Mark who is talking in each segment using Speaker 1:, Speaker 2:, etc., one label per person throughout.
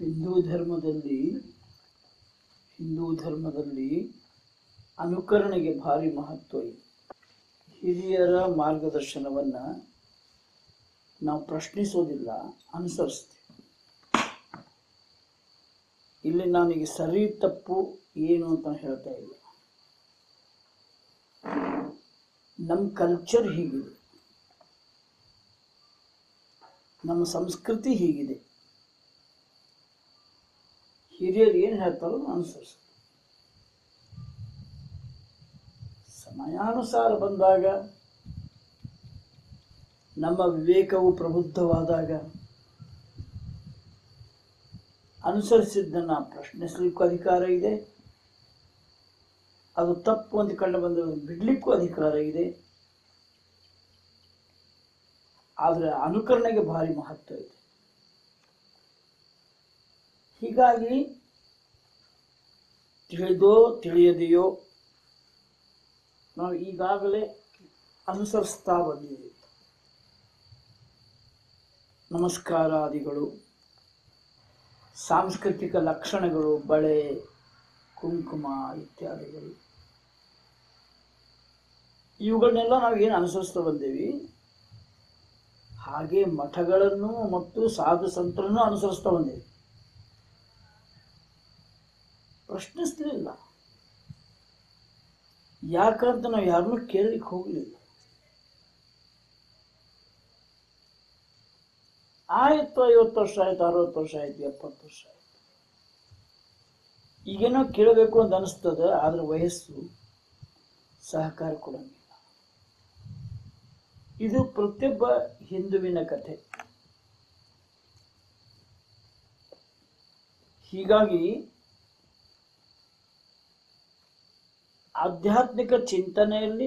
Speaker 1: ಹಿಂದೂ ಧರ್ಮದಲ್ಲಿ ಹಿಂದೂ ಧರ್ಮದಲ್ಲಿ ಅನುಕರಣೆಗೆ ಭಾರಿ ಮಹತ್ವ ಇದೆ ಹಿರಿಯರ ಮಾರ್ಗದರ್ಶನವನ್ನು ನಾವು ಪ್ರಶ್ನಿಸೋದಿಲ್ಲ ಅನುಸರಿಸ್ತೀವಿ ಇಲ್ಲಿ ನಾನೀಗ ಸರಿ ತಪ್ಪು ಏನು ಅಂತ ಹೇಳ್ತಾ ಇಲ್ಲ ನಮ್ಮ ಕಲ್ಚರ್ ಹೀಗಿದೆ ನಮ್ಮ ಸಂಸ್ಕೃತಿ ಹೀಗಿದೆ ಹಿರಿಯರು ಏನು ಹೇಳ್ತಾರೋ ಅನುಸರಿಸ ಸಮಯಾನುಸಾರ ಬಂದಾಗ ನಮ್ಮ ವಿವೇಕವು ಪ್ರಬುದ್ಧವಾದಾಗ ಅನುಸರಿಸಿದ್ದನ್ನು ಪ್ರಶ್ನಿಸಲಿಕ್ಕೂ ಅಧಿಕಾರ ಇದೆ ಅದು ತಪ್ಪು ಅಂತ ಕಂಡು ಬಂದರೆ ಬಿಡ್ಲಿಕ್ಕೂ ಅಧಿಕಾರ ಇದೆ ಆದರೆ ಅನುಕರಣೆಗೆ ಭಾರಿ ಮಹತ್ವ ಇದೆ ಹೀಗಾಗಿ ತಿಳಿದೋ ತಿಳಿಯದೆಯೋ ನಾವು ಈಗಾಗಲೇ ಅನುಸರಿಸ್ತಾ ಬಂದಿದ್ದೀವಿ ನಮಸ್ಕಾರಾದಿಗಳು ಸಾಂಸ್ಕೃತಿಕ ಲಕ್ಷಣಗಳು ಬಳೆ ಕುಂಕುಮ ಇತ್ಯಾದಿಗಳು ಇವುಗಳನ್ನೆಲ್ಲ ನಾವು ಏನು ಅನುಸರಿಸ್ತಾ ಬಂದೇವಿ ಹಾಗೆ ಮಠಗಳನ್ನು ಮತ್ತು ಸಾಧು ಸಂತರನ್ನು ಅನುಸರಿಸ್ತಾ ಬಂದೇವಿ ಪ್ರಶ್ನಿಸ್ಲಿಲ್ಲ ಯಾಕಂತ ನಾವು ಯಾರನ್ನೂ ಕೇಳಲಿಕ್ಕೆ ಹೋಗಲಿಲ್ಲ ಆಯ್ತು ಐವತ್ತು ವರ್ಷ ಆಯ್ತು ಅರವತ್ತು ವರ್ಷ ಆಯ್ತು ಎಪ್ಪತ್ತು ವರ್ಷ ಆಯ್ತು ಈಗೇನೋ ಕೇಳಬೇಕು ಅಂತ ಅನಿಸ್ತದೆ ಆದ್ರೆ ವಯಸ್ಸು ಸಹಕಾರ ಕೊಡಂಗಿಲ್ಲ ಇದು ಪ್ರತಿಯೊಬ್ಬ ಹಿಂದುವಿನ ಕಥೆ ಹೀಗಾಗಿ ಆಧ್ಯಾತ್ಮಿಕ ಚಿಂತನೆಯಲ್ಲಿ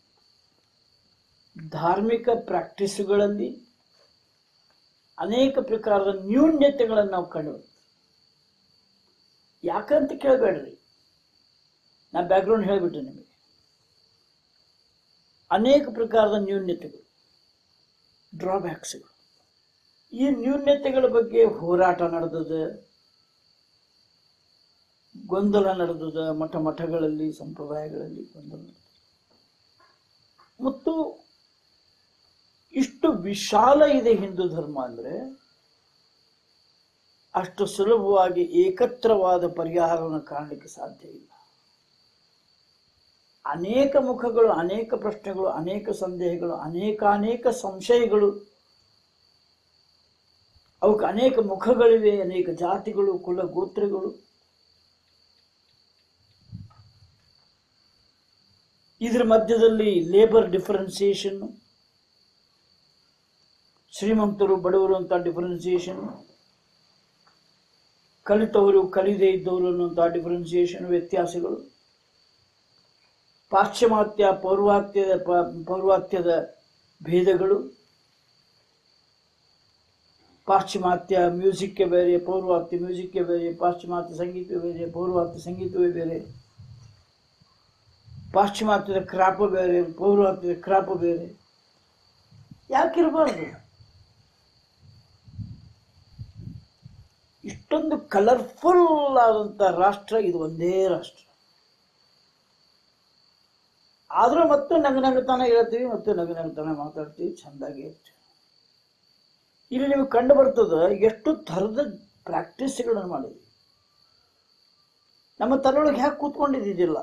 Speaker 1: ಧಾರ್ಮಿಕ ಪ್ರಾಕ್ಟೀಸುಗಳಲ್ಲಿ ಅನೇಕ ಪ್ರಕಾರದ ನ್ಯೂನ್ಯತೆಗಳನ್ನು ನಾವು ಕಂಡು ಯಾಕಂತ ಕೇಳಬೇಡ್ರಿ ನಾ ಬ್ಯಾಕ್ಗ್ರೌಂಡ್ ಹೇಳಿಬಿಟ್ಟೆ ನಿಮಗೆ ಅನೇಕ ಪ್ರಕಾರದ ನ್ಯೂನ್ಯತೆಗಳು ಡ್ರಾಬ್ಯಾಕ್ಸ್ಗಳು ಈ ನ್ಯೂನ್ಯತೆಗಳ ಬಗ್ಗೆ ಹೋರಾಟ ನಡೆದದ ಗೊಂದಲ ನಡೆದದ ಮಠ ಮಠಗಳಲ್ಲಿ ಸಂಪ್ರದಾಯಗಳಲ್ಲಿ ಗೊಂದಲ ನಡೆದದ. ಮತ್ತು ಇಷ್ಟು ವಿಶಾಲ ಇದೆ ಹಿಂದೂ ಧರ್ಮ ಅಂದ್ರೆ ಅಷ್ಟು ಸುಲಭವಾಗಿ ಏಕತ್ರವಾದ ಪರಿಹಾರವನ್ನು ಕಾಣಲಿಕ್ಕೆ ಸಾಧ್ಯ ಇಲ್ಲ ಅನೇಕ ಮುಖಗಳು ಅನೇಕ ಪ್ರಶ್ನೆಗಳು ಅನೇಕ ಸಂದೇಹಗಳು ಅನೇಕಾನೇಕ ಸಂಶಯಗಳು ಅವಕ್ಕೆ ಅನೇಕ ಮುಖಗಳಿವೆ ಅನೇಕ ಜಾತಿಗಳು ಕುಲ ಗೋತ್ರಗಳು ಇದರ ಮಧ್ಯದಲ್ಲಿ ಲೇಬರ್ ಡಿಫರೆನ್ಸಿಯೇಷನ್ ಶ್ರೀಮಂತರು ಬಡವರು ಅಂತ ಡಿಫರೆನ್ಸಿಯೇಷನ್ ಕಲಿತವರು ಕಲಿದೇ ಇದ್ದವರು ಅನ್ನುವಂಥ ಡಿಫರೆನ್ಸಿಯೇಷನ್ ವ್ಯತ್ಯಾಸಗಳು ಪಾಶ್ಚಿಮಾತ್ಯ ಪೌರ್ವಾತ್ಯದ ಪ- ಪೌರ್ವಾತ್ಯದ ಭೇದಗಳು ಪಾಶ್ಚಿಮಾತ್ಯ ಮ್ಯೂಸಿಕ್ಗೆ ಬೇರೆ ಪೌರ್ವಾತ್ಯ ಮ್ಯೂಸಿಕ್ಗೆ ಬೇರೆ ಪಾಶ್ಚಿಮಾತ್ಯ ಸಂಗೀತವೇ ಬೇರೆ ಪೌರ್ವಾತ್ಯ ಸಂಗೀತವೇ ಬೇರೆ ಪಾಶ್ಚಿಮಾತ್ಯದ ಕ್ರಾಪ ಬೇರೆ ಪೌರ್ವಾತ್ಯದ ಕ್ರಾಪ ಬೇರೆ ಯಾಕಿರಬಾರ್ದು ಇಷ್ಟೊಂದು ಕಲರ್ಫುಲ್ ಆದಂಥ ರಾಷ್ಟ್ರ ಇದು ಒಂದೇ ರಾಷ್ಟ್ರ ಆದ್ರೂ ಮತ್ತು ನಗು ನಗುತ್ತಾನೆ ಹೇಳ್ತೀವಿ ಮತ್ತು ನಗು ನಗುತ್ತಾನೆ ಮಾತಾಡ್ತೀವಿ ಚೆಂದಾಗಿ ಇರ್ತೀವಿ ಇಲ್ಲಿ ನಿಮಗೆ ಕಂಡು ಬರ್ತದ ಎಷ್ಟು ಥರದ ಪ್ರಾಕ್ಟೀಸ್ಗಳನ್ನು ಮಾಡಿದ್ವಿ ನಮ್ಮ ತಲೆಯೊಳಗೆ ಹ್ಯಾಕೆ ಕೂತ್ಕೊಂಡಿದ್ದಿದ್ದಿಲ್ಲ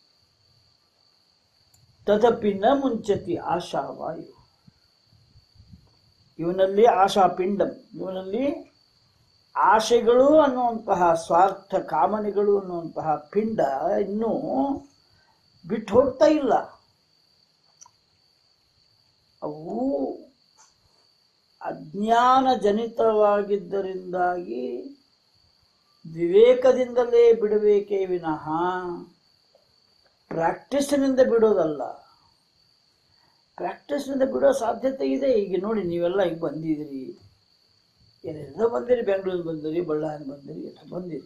Speaker 1: ತದಪಿ ನ ಮುಂಚತಿ ಆಶಾವಾಯು ಇವನಲ್ಲಿ ಆಶಾ ಪಿಂಡಂ ಇವನಲ್ಲಿ ಆಶೆಗಳು ಅನ್ನುವಂತಹ ಸ್ವಾರ್ಥ ಕಾಮನೆಗಳು ಅನ್ನುವಂತಹ ಪಿಂಡ ಇನ್ನೂ ಬಿಟ್ಟು ಹೋಗ್ತಾ ಇಲ್ಲ ಅವು ಅಜ್ಞಾನ ಜನಿತವಾಗಿದ್ದರಿಂದಾಗಿ ವಿವೇಕದಿಂದಲೇ ಬಿಡಬೇಕೇ ವಿನಃ ಪ್ರಾಕ್ಟೀಸ್ನಿಂದ ಬಿಡೋದಲ್ಲ ಪ್ರಾಕ್ಟೀಸ್ನಿಂದ ಬಿಡೋ ಸಾಧ್ಯತೆ ಇದೆ ಈಗ ನೋಡಿ ನೀವೆಲ್ಲ ಈಗ ಬಂದಿದ್ದೀರಿ ಏನೆಲ್ಲ ಬಂದಿರಿ ಬೆಂಗಳೂರು ಬಂದಿರಿ ಬಳ್ಳಾರಿ ಬಂದಿರಿ ಎಲ್ಲ ಬಂದಿರಿ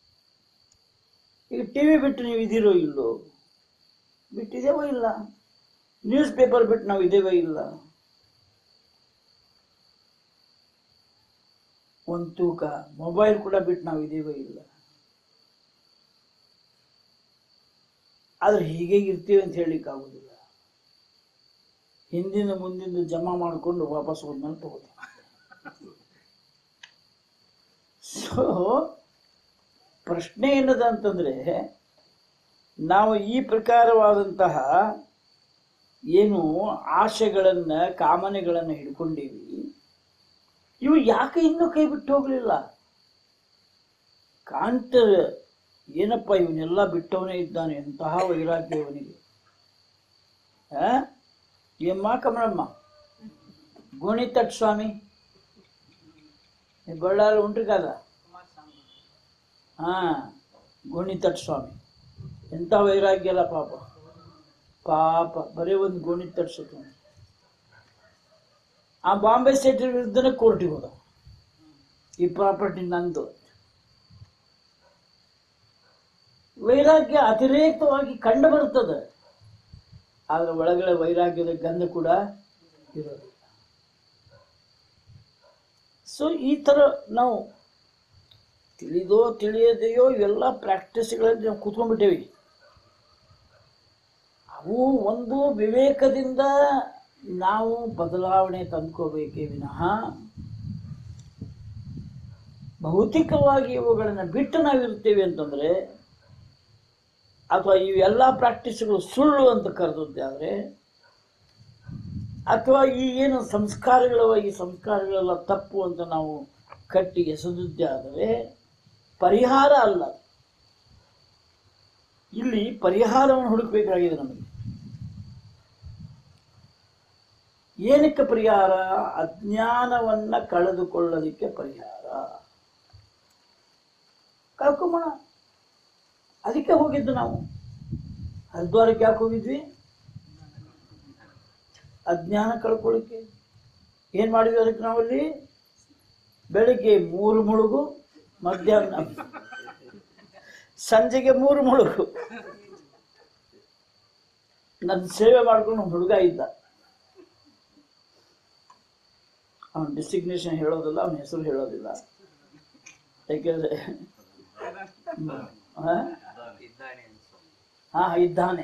Speaker 1: ಈಗ ಟಿ ವಿ ಬಿಟ್ಟು ನೀವು ಇದ್ದೀರೋ ಇಲ್ಲೋ ಬಿಟ್ಟಿದ್ದೇವೋ ಇಲ್ಲ ನ್ಯೂಸ್ ಪೇಪರ್ ಬಿಟ್ಟು ನಾವು ಇದ್ದೇವೋ ಇಲ್ಲ ಒಂದು ತೂಕ ಮೊಬೈಲ್ ಕೂಡ ಬಿಟ್ಟು ನಾವು ಇದೀವೋ ಇಲ್ಲ ಆದ್ರೆ ಹೀಗೆ ಇರ್ತೀವಿ ಅಂತ ಹೇಳಲಿಕ್ಕಾಗೋದಿಲ್ಲ ಹಿಂದಿನ ಮುಂದಿನ ಜಮಾ ಮಾಡಿಕೊಂಡು ವಾಪಸ್ ಹೋದ್ಮೇಲೆ ತಗೋತೀವಿ ಸೊ ಪ್ರಶ್ನೆ ಏನದ ಅಂತಂದ್ರೆ ನಾವು ಈ ಪ್ರಕಾರವಾದಂತಹ ಏನು ಆಶೆಗಳನ್ನ ಕಾಮನೆಗಳನ್ನ ಹಿಡ್ಕೊಂಡೀವಿ ಇವು ಯಾಕೆ ಇನ್ನೂ ಕೈ ಬಿಟ್ಟು ಹೋಗ್ಲಿಲ್ಲ ಕಾಂತ ಏನಪ್ಪ ಇವನ್ನೆಲ್ಲ ಬಿಟ್ಟವನೇ ಇದ್ದಾನೆ ಎಂತಹ ವೈರಾಗ್ಯ ಇವನಿಗೆ ಆ? ಏಮ್ಮ ಕಮಲಮ್ಮ ಗೋಣಿತಟ್ ಸ್ವಾಮಿ ಈ ಬಳ್ಳಾರಿ ಉಂಟು ಕಾದ ಹಾ ಗೋಣಿತಟ್ ಸ್ವಾಮಿ ಎಂಥ ವೈರಾಗ್ಯ ಅಲ್ಲ ಪಾಪ ಪಾಪ ಬರೀ ಒಂದು ಗೋಣಿ ತಟ್ಸಕ್ಕೆ ಆ ಬಾಂಬೆ ಸ್ಟೇಟ್ ವಿರುದ್ಧನೇ ಕೋರ್ಟಿಗೆ ಹೋದ ಈ ಪ್ರಾಪರ್ಟಿ ನಂದು ವೈರಾಗ್ಯ ಅತಿರೇಕವಾಗಿ ಕಂಡು ಬರ್ತದೆ ಆದ್ರೆ ಒಳಗಡೆ ವೈರಾಗ್ಯದ ಗಂಧ ಕೂಡ ಇರೋದಿಲ್ಲ ಸೊ ಈ ಥರ ನಾವು ತಿಳಿದೋ ತಿಳಿಯದೆಯೋ ಇವೆಲ್ಲ ಪ್ರಾಕ್ಟೀಸ್ಗಳಲ್ಲಿ ನಾವು ಕೂತ್ಕೊಂಡ್ಬಿಟ್ಟೇವಿ ಅವು ಒಂದು ವಿವೇಕದಿಂದ ನಾವು ಬದಲಾವಣೆ ತಂದ್ಕೋಬೇಕೇ ವಿನಃ ಭೌತಿಕವಾಗಿ ಇವುಗಳನ್ನು ಬಿಟ್ಟು ನಾವಿರ್ತೀವಿ ಅಂತಂದ್ರೆ ಅಥವಾ ಇವೆಲ್ಲ ಪ್ರಾಕ್ಟೀಸ್ಗಳು ಸುಳ್ಳು ಅಂತ ಕರೆದದ್ದೇ ಆದರೆ ಅಥವಾ ಈ ಏನು ಸಂಸ್ಕಾರಗಳವ ಈ ಸಂಸ್ಕಾರಗಳೆಲ್ಲ ತಪ್ಪು ಅಂತ ನಾವು ಕಟ್ಟಿ ಎಸೆದದ್ದೇ ಆದರೆ ಪರಿಹಾರ ಅಲ್ಲ ಇಲ್ಲಿ ಪರಿಹಾರವನ್ನು ಹುಡುಕಬೇಕಾಗಿದೆ ನಮಗೆ ಏನಕ್ಕೆ ಪರಿಹಾರ ಅಜ್ಞಾನವನ್ನ ಕಳೆದುಕೊಳ್ಳೋದಕ್ಕೆ ಪರಿಹಾರ ಕಳ್ಕೊಂಬೋಣ ಅದಕ್ಕೆ ಹೋಗಿದ್ದು ನಾವು ಹರಿದ್ವಾರಕ್ಕೆ ಯಾಕೆ ಹೋಗಿದ್ವಿ ಅಜ್ಞಾನ ಕಳ್ಕೊಳ್ಳಿಕ್ಕೆ ಏನ್ ಮಾಡಿದ್ವಿ ಅದಕ್ಕೆ ನಾವಲ್ಲಿ ಬೆಳಿಗ್ಗೆ ಮೂರು ಮುಳುಗು ಮಧ್ಯಾಹ್ನ ಸಂಜೆಗೆ ಮೂರು ಮುಳುಗು ನನ್ನ ಸೇವೆ ಮಾಡ್ಕೊಂಡು ಒಂದು ಹುಡುಗ ಇದ್ದ ಅವನ ಡಿಸಿಗ್ನೇಷನ್ ಹೇಳೋದಿಲ್ಲ ಅವನ ಹೆಸರು ಹೇಳೋದಿಲ್ಲ ಯಾಕೆಂದ್ರೆ ಹಾ? ಹಾ ಇದ್ದಾನೆ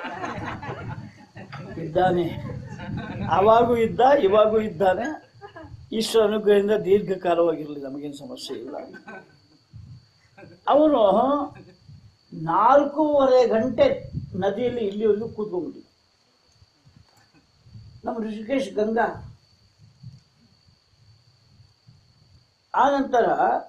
Speaker 1: ಇದ್ದಾನೆ ಅವಾಗೂ ಇದ್ದ ಇವಾಗೂ ಇದ್ದಾನೆ ಈಶ್ವರ ಅನುಗ್ರಹದಿಂದ ದೀರ್ಘಕಾಲವಾಗಿರಲಿ ನಮಗೇನು ಸಮಸ್ಯೆ ಇಲ್ಲ ಅವನು ನಾಲ್ಕೂವರೆ ಗಂಟೆ ನದಿಯಲ್ಲಿ ಇಲ್ಲಿವರೆಗೂ ಕೂತ್ಕೊಂಡ್ಬಿಟ್ಟಿದ್ದ ನಮ್ಮ ಋಷಿಕೇಶ್ ಗಂಗಾ ಆ ನಂತರ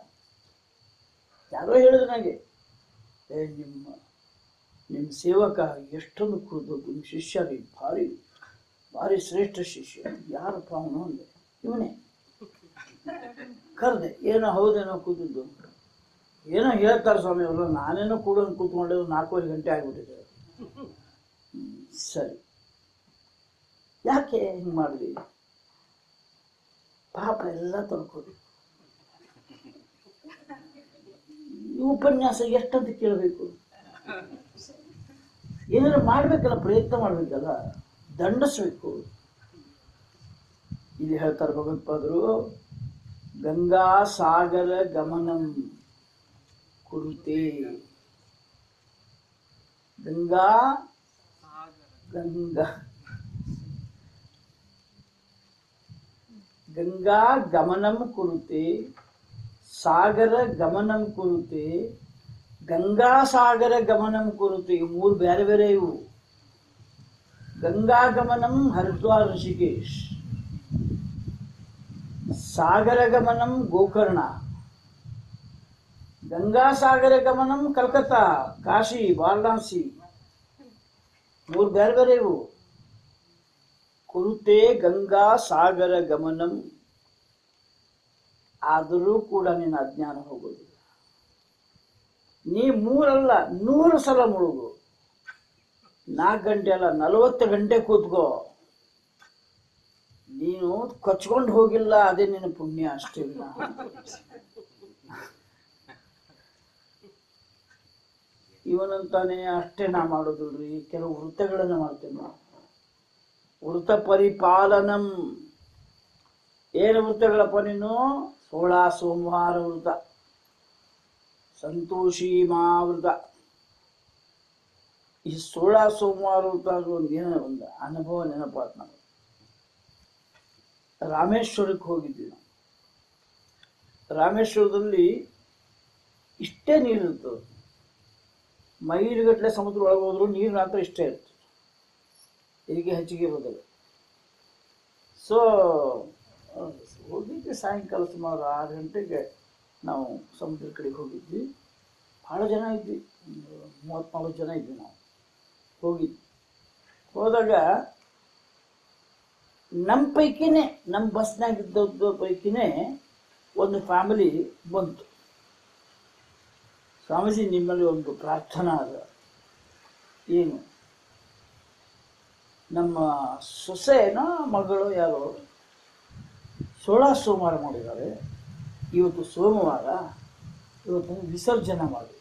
Speaker 1: ಯಾರೋ ಹೇಳಿದ್ರು ನನಗೆ ಏ ನಿಮ್ಮ ನಿಮ್ಮ ಸೇವಕ ಎಷ್ಟೊಂದು ಕೂದಲು ನಿಮ್ಮ ಶಿಷ್ಯ ರೀ ಭಾರಿ ಭಾರಿ ಶ್ರೇಷ್ಠ ಶಿಷ್ಯ ಯಾರಪ್ಪ ಅವನು ಅಂದೆ ಇವನೇ ಕರೆದೆ ಏನೋ ಹೌದೇನೋ ಕೂತಿದ್ದು ಏನೋ ಹೇಳ್ತಾರೆ ಸ್ವಾಮಿ ಅವರು ನಾನೇನೋ ಕೂಡ ಕೂತ್ಕೊಂಡಿದ್ದು ನಾಲ್ಕೂವರೆ ಗಂಟೆ ಆಗಿಬಿಟ್ಟಿದೆ ಹ್ಮ್, ಸರಿ ಯಾಕೆ ಹಿಂಗೆ ಮಾಡಿದ್ವಿ ಪಾಪ ಎಲ್ಲ ತೊಳ್ಕೊಡಿ ಈ ಉಪನ್ಯಾಸ ಎಷ್ಟಂತ ಕೇಳಬೇಕು ಏನಾದ್ರು ಮಾಡ್ಬೇಕಲ್ಲ ಪ್ರಯತ್ನ ಮಾಡ್ಬೇಕಲ್ಲ ದಂಡಿಸ್ಬೇಕು ಇಲ್ಲಿ ಹೇಳ್ತಾರೆ ಭಗವತ್ಪಾದರು ಗಂಗಾ ಸಾಗರ ಗಮನಂ ಕುರುತೆ ಗಂಗಾ ಗಂಗಾ ಗಂಗಾ ಗಮನಂ ಕುರುತೆ ಸಾಗರ ಗಮನಂ ಕುರುತೆ ಗಂಗಾ ಸಾಗರ ಗಮನಂ ಕುರುತೆ ಇವು ಮೂರು ಬೇರೆ ಬೇರೆ ಇವು ಗಂಗಾ ಗಮನಂ ಹರಿದ್ವಾರ್ ಋಷಿಕೇಶ್ ಸಾಗರ ಗಮನಂ ಗೋಕರ್ಣ ಗಂಗಾ ಸಾಗರ ಗಮನಂ ಕಲ್ಕತ್ತಾ ಕಾಶಿ ವಾರಣಾಸಿ ಮೂರು ಬೇರೆ ಬೇರೆ ಇವು ಕುರುತೆ ಗಂಗಾ ಸಾಗರ ಗಮನಂ ಆದರೂ ಕೂಡ ನಿನ್ನ ಅಜ್ಞಾನ ಹೋಗೋದಿಲ್ಲ ನೀ ಮೂರಲ್ಲ ನೂರು ಸಲ ಮುಳುಗು ನಾಲ್ಕು ಗಂಟೆ ಅಲ್ಲ ನಲವತ್ತು ಗಂಟೆ ಕೂತ್ಕೋ ನೀನು ಕೊಚ್ಕೊಂಡು ಹೋಗಿಲ್ಲ ಅದೇ ನಿನ್ನ ಪುಣ್ಯ ಅಷ್ಟೇ ವಿನಃ. ಇವನಂತಾನೆ ಅಷ್ಟೇ ನಾ ಮಾಡೋದಿಲ್ರಿ ಕೆಲವು ವೃತ್ತಗಳನ್ನು ಮಾಡ್ತೇನೆ ನಾವು ವೃತ್ತ ಪರಿಪಾಲನಂ ಏನು ವೃತ್ತಗಳಪ್ಪ ನೀನು ಸೋಳ ಸೋಮವಾರ ವೃತ ಸಂತೋಷಿ ಮಾವೃತ ಈ ಸೋಳ ಸೋಮವಾರ ವೃತ ಅನ್ನೋ ಒಂದು ಏನೋ ಒಂದು ಅನುಭವ ನೆನಪಾತ್ ನಮಗೆ ರಾಮೇಶ್ವರಕ್ಕೆ ಹೋಗಿದ್ವಿ ನಾವು ರಾಮೇಶ್ವರದಲ್ಲಿ ಇಷ್ಟೇ ನೀರು ಇರ್ತದೆ ಮೈಲಿಗಟ್ಟಲೆ ಸಮುದ್ರ ಒಳಗೆ ಹೋದ್ರು ನೀರು ಮಾತ್ರ ಇಷ್ಟೇ ಇರ್ತದೆ ಇದಕ್ಕೆ ಹೆಚ್ಚಿಗೆ ಇರೋದಿಲ್ಲ ಸೊ ಹೋಗಿದ್ವಿ ಸಾಯಂಕಾಲ ಸುಮಾರು ಆರು ಗಂಟೆಗೆ ನಾವು ಸಮುದ್ರ ಕಡೆಗೆ ಹೋಗಿದ್ವಿ ಭಾಳ ಜನ ಇದ್ವಿ ಒಂದು ಮೂವತ್ತ್ನಾಲ್ಕು ಜನ ಇದ್ವಿ ನಾವು ಹೋಗಿದ್ವಿ ಹೋದಾಗ ನಮ್ಮ ಪೈಕಿನೇ ನಮ್ಮ ಬಸ್ನಾಗ ಇದ್ದದ್ದು ಪೈಕಿನೇ ಒಂದು ಫ್ಯಾಮಿಲಿ ಬಂತು ಸ್ವಾಮೀಜಿ ನಿಮ್ಮಲ್ಲಿ ಒಂದು ಪ್ರಾರ್ಥನಾ ಅದ ಏನು ನಮ್ಮ ಸೊಸೆನ ಮಗಳು ಯಾರು ಸೋಳ ಸೋಮವಾರ ಮಾಡಿದ್ದಾರೆ ಇವತ್ತು ಸೋಮವಾರ ಇವತ್ತು ವಿಸರ್ಜನೆ ಮಾಡಿ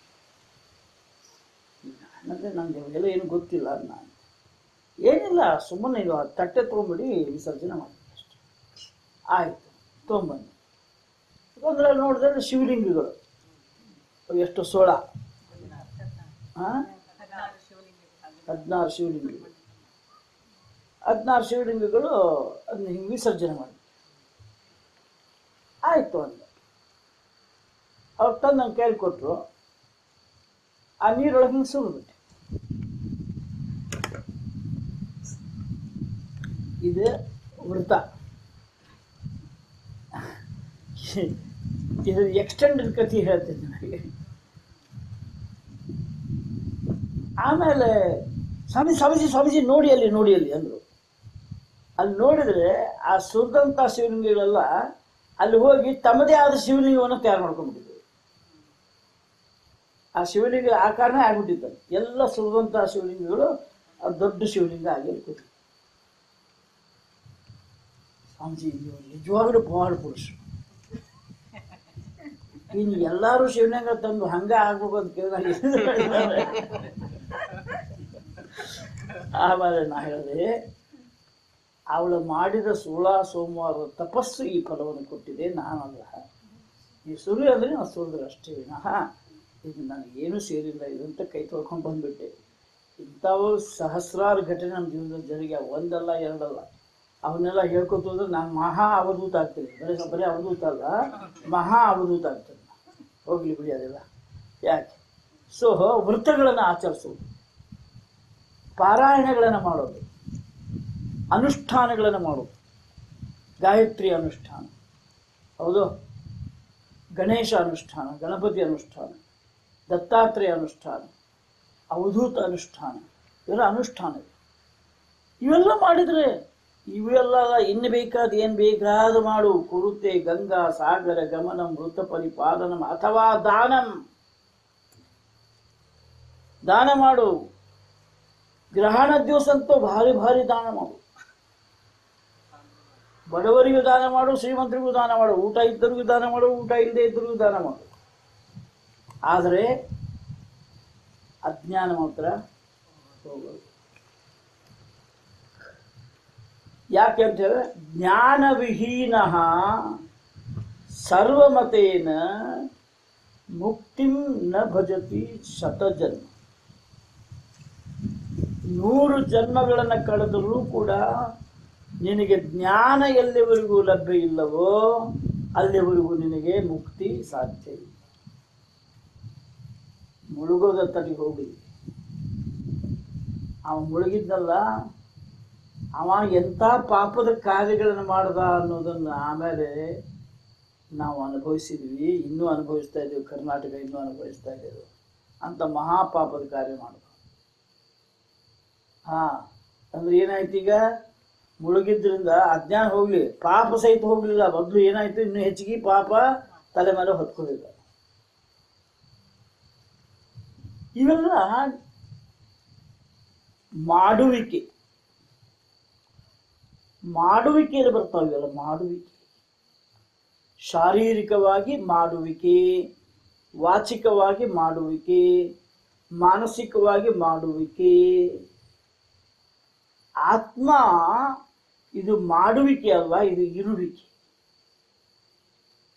Speaker 1: ನನಗೆ ನನಗೆ ಅವೆಲ್ಲ ಏನು ಗೊತ್ತಿಲ್ಲ ನಾನು ಏನಿಲ್ಲ ಸುಮ್ಮನೆ ಇದು ಆ ತಟ್ಟೆ ತೊಗೊಂಬಿಡಿ ವಿಸರ್ಜನೆ ಮಾಡಿ ಅಷ್ಟೆ ಆಯಿತು ತೊಗೊಂಬಂದು ತೊಂದರೆ ನೋಡಿದ್ರೆ ಶಿವಲಿಂಗಗಳು ಅವು ಎಷ್ಟು ಸೋಳ ಹಾಂ ಹದಿನಾರು ಶಿವಲಿಂಗಗಳು ಹದಿನಾರು ಶಿವಲಿಂಗಗಳು ಅದನ್ನ ಹಿಂಗೆ ವಿಸರ್ಜನೆ ಮಾಡಿ ಆಯಿತು ಅಂದ ಅವ್ರು ತಂದು ನಂಗೆ ಕೈಲಿ ಕೊಟ್ಟರು ಆ ನೀರೊಳಗೆ ಹಿಂಗೆ ಸುರಿದ್ಬಿಟ್ಟೆ ಇದು ವೃತ ಇದು ಎಕ್ಸ್ಟೆಂಡೆಡ್ ಕಥೆ ಹೇಳ್ತೀನಿ ನನಗೆ ಆಮೇಲೆ ಸ್ವಾಮಿ ಸ್ವಾಮೀಜಿ ಸ್ವಾಮೀಜಿ ನೋಡಿ ಅಲ್ಲಿ ನೋಡಿ ಅಲ್ಲಿ ಅಂದರು ಅಲ್ಲಿ ನೋಡಿದರೆ ಆ ಸುರಿದಂಥ ಶಿವಲಿಂಗಗಳೆಲ್ಲ ಅಲ್ಲಿ ಹೋಗಿ ತಮ್ಮದೇ ಆದ ಶಿವಲಿಂಗವನ್ನು ತಯಾರು ಮಾಡ್ಕೊಂಡ್ಬಿಟ್ಟಿದ್ರು ಆ ಶಿವಲಿಂಗ ಆಕಾರನೇ ಆಗ್ಬಿಟ್ಟಿತ್ತು ಎಲ್ಲ ಸುರಿದಂಥ ಶಿವಲಿಂಗಗಳು ಆ ದೊಡ್ಡ ಶಿವಲಿಂಗ ಆಗಿ ಅಲ್ಲಿ ಕೂತು ಸ್ವಾಮೀಜಿ ನೀವು ನಿಜವಾಗ್ಲೂ ಪವಾಡ ಪುರುಷರು ಇನ್ನು ಎಲ್ಲರೂ ಶಿವಲಿಂಗ ತಂದು ಹಂಗ ಆಗ್ಬೇಕು ಅಂತ ಕೇಳಿದಾಗ ಆಮೇಲೆ ನಾ ಹೇಳಿದೆ ಅವಳು ಮಾಡಿದ ಸೋಳ ಸೋಮವಾರ ತಪಸ್ಸು ಈ ಫಲವನ್ನು ಕೊಟ್ಟಿದೆ ನಾನಲ್ಲ ಈ ಸುರಿ ಅಂದರೆ ನಾವು ಸುರಿದ್ರೆ ಅಷ್ಟೇ ವಿನಃ ಇದು ನನಗೇನು ಸೇರಿಲ್ಲ ಇದಂತ ಕೈ ತೊಳ್ಕೊಂಡು ಬಂದ್ಬಿಟ್ಟೆ ಇಂಥವು ಸಹಸ್ರಾರು ಘಟನೆ ನಮ್ಮ ಜೀವನದಲ್ಲಿ ಜರುಗಿ ಒಂದಲ್ಲ ಎರಡಲ್ಲ ಅವನ್ನೆಲ್ಲ ಹೇಳ್ಕೊತ ಹೋದ್ರೆ ನಾನು ಮಹಾ ಅವಧೂತ ಆಗ್ತೀನಿ ಬರೀ ಬರೀ ಅವಧೂತ ಅಲ್ಲ ಮಹಾ ಅವಧೂತ ಆಗ್ತದೆ ಹೋಗ್ಲಿ ಬಿಡಿ ಅದೆಲ್ಲ ಯಾಕೆ ಸೊ ವೃತ್ತಗಳನ್ನು ಆಚರಿಸೋದು ಪಾರಾಯಣಗಳನ್ನು ಮಾಡೋದು ಅನುಷ್ಠಾನಗಳನ್ನು ಮಾಡೋದು ಗಾಯತ್ರಿ ಅನುಷ್ಠಾನ ಹೌದು ಗಣೇಶ ಅನುಷ್ಠಾನ ಗಣಪತಿ ಅನುಷ್ಠಾನ ದತ್ತಾತ್ರೇಯ ಅನುಷ್ಠಾನ ಅವಧೂತ ಅನುಷ್ಠಾನ ಇವೆಲ್ಲ ಅನುಷ್ಠಾನ ಇವೆಲ್ಲ ಮಾಡಿದರೆ ಇವೆಲ್ಲ ಇನ್ನು ಬೇಕಾದ ಏನು ಬೇಕಾದ ಮಾಡು ಕುರುತೆ ಗಂಗಾ ಸಾಗರ ಗಮನಂ ಮೃತ ಪರಿಪಾಲನಂ ಅಥವಾ ದಾನಂ ದಾನ ಮಾಡು ಗ್ರಹಣ ದಿವಸ ಅಂತೂ ಭಾರಿ ಭಾರಿ ದಾನ ಮಾಡು ಬಡವರಿಗೂ ದಾನ ಮಾಡು ಶ್ರೀಮಂತರಿಗೂ ದಾನ ಮಾಡು ಊಟ ಇದ್ದರಿಗೂ ದಾನ ಮಾಡು ಊಟ ಇಲ್ಲದೆ ಇದ್ದರಿಗೂ ದಾನ ಮಾಡು ಆದರೆ ಅಜ್ಞಾನ ಮಾತ್ರ ಹೋಗೋದು ಯಾಕೆ ಅಂತ ಹೇಳಿದ್ರೆ ಜ್ಞಾನವಿಹೀನ ಸರ್ವಮತೇನ ಮುಕ್ತಿಂ ನ ಭಜತಿ ಶತಜನ್ಮ ನೂರು ಜನ್ಮಗಳನ್ನು ಕಳೆದರೂ ಕೂಡ ನಿನಗೆ ಜ್ಞಾನ ಎಲ್ಲಿವರೆಗೂ ಲಭ್ಯ ಇಲ್ಲವೋ ಅಲ್ಲಿವರೆಗೂ ನಿನಗೆ ಮುಕ್ತಿ ಸಾಧ್ಯ ಇಲ್ಲ ಮುಳುಗೋದ ತಡಿ ಹೋಗಿ ಅವ ಮುಳುಗಿದ್ನಲ್ಲ ಅವ ಎಂಥ ಪಾಪದ ಕಾರ್ಯಗಳನ್ನು ಮಾಡ್ದ ಅನ್ನೋದನ್ನು ಆಮೇಲೆ ನಾವು ಅನುಭವಿಸಿದ್ವಿ ಇನ್ನೂ ಅನುಭವಿಸ್ತಾ ಇದ್ದೀವಿ ಕರ್ನಾಟಕ ಇನ್ನೂ ಅನುಭವಿಸ್ತಾ ಇದ್ದೇವೆ ಅಂತ ಮಹಾಪಾಪದ ಕಾರ್ಯ ಮಾಡಿದ ಹಾ ಅಂದ್ರೆ ಏನಾಯ್ತು ಈಗ ಮುಳುಗಿದ್ರಿಂದ ಅಜ್ಞಾನ ಹೋಗ್ಲಿ ಪಾಪ ಸಹಿತ ಹೋಗ್ಲಿಲ್ಲ ಮೊದಲು ಏನಾಯ್ತು ಇನ್ನು ಹೆಚ್ಚಿಗೆ ಪಾಪ ತಲೆ ಮೇಲೆ ಹೊತ್ಕೊಂಡಿಲ್ಲ ಇವೆಲ್ಲ ಮಾಡುವಿಕೆ ಮಾಡುವಿಕೆಯಲ್ಲಿ ಬರ್ತಾವೆ ಇವೆಲ್ಲ ಮಾಡುವಿಕೆ ಶಾರೀರಿಕವಾಗಿ ಮಾಡುವಿಕೆ ವಾಚಿಕವಾಗಿ ಮಾಡುವಿಕೆ ಮಾನಸಿಕವಾಗಿ ಮಾಡುವಿಕೆ ಆತ್ಮ ಇದು ಮಾಡುವಿಕೆ ಅಲ್ಲ ಇದು ಇರುವಿಕೆ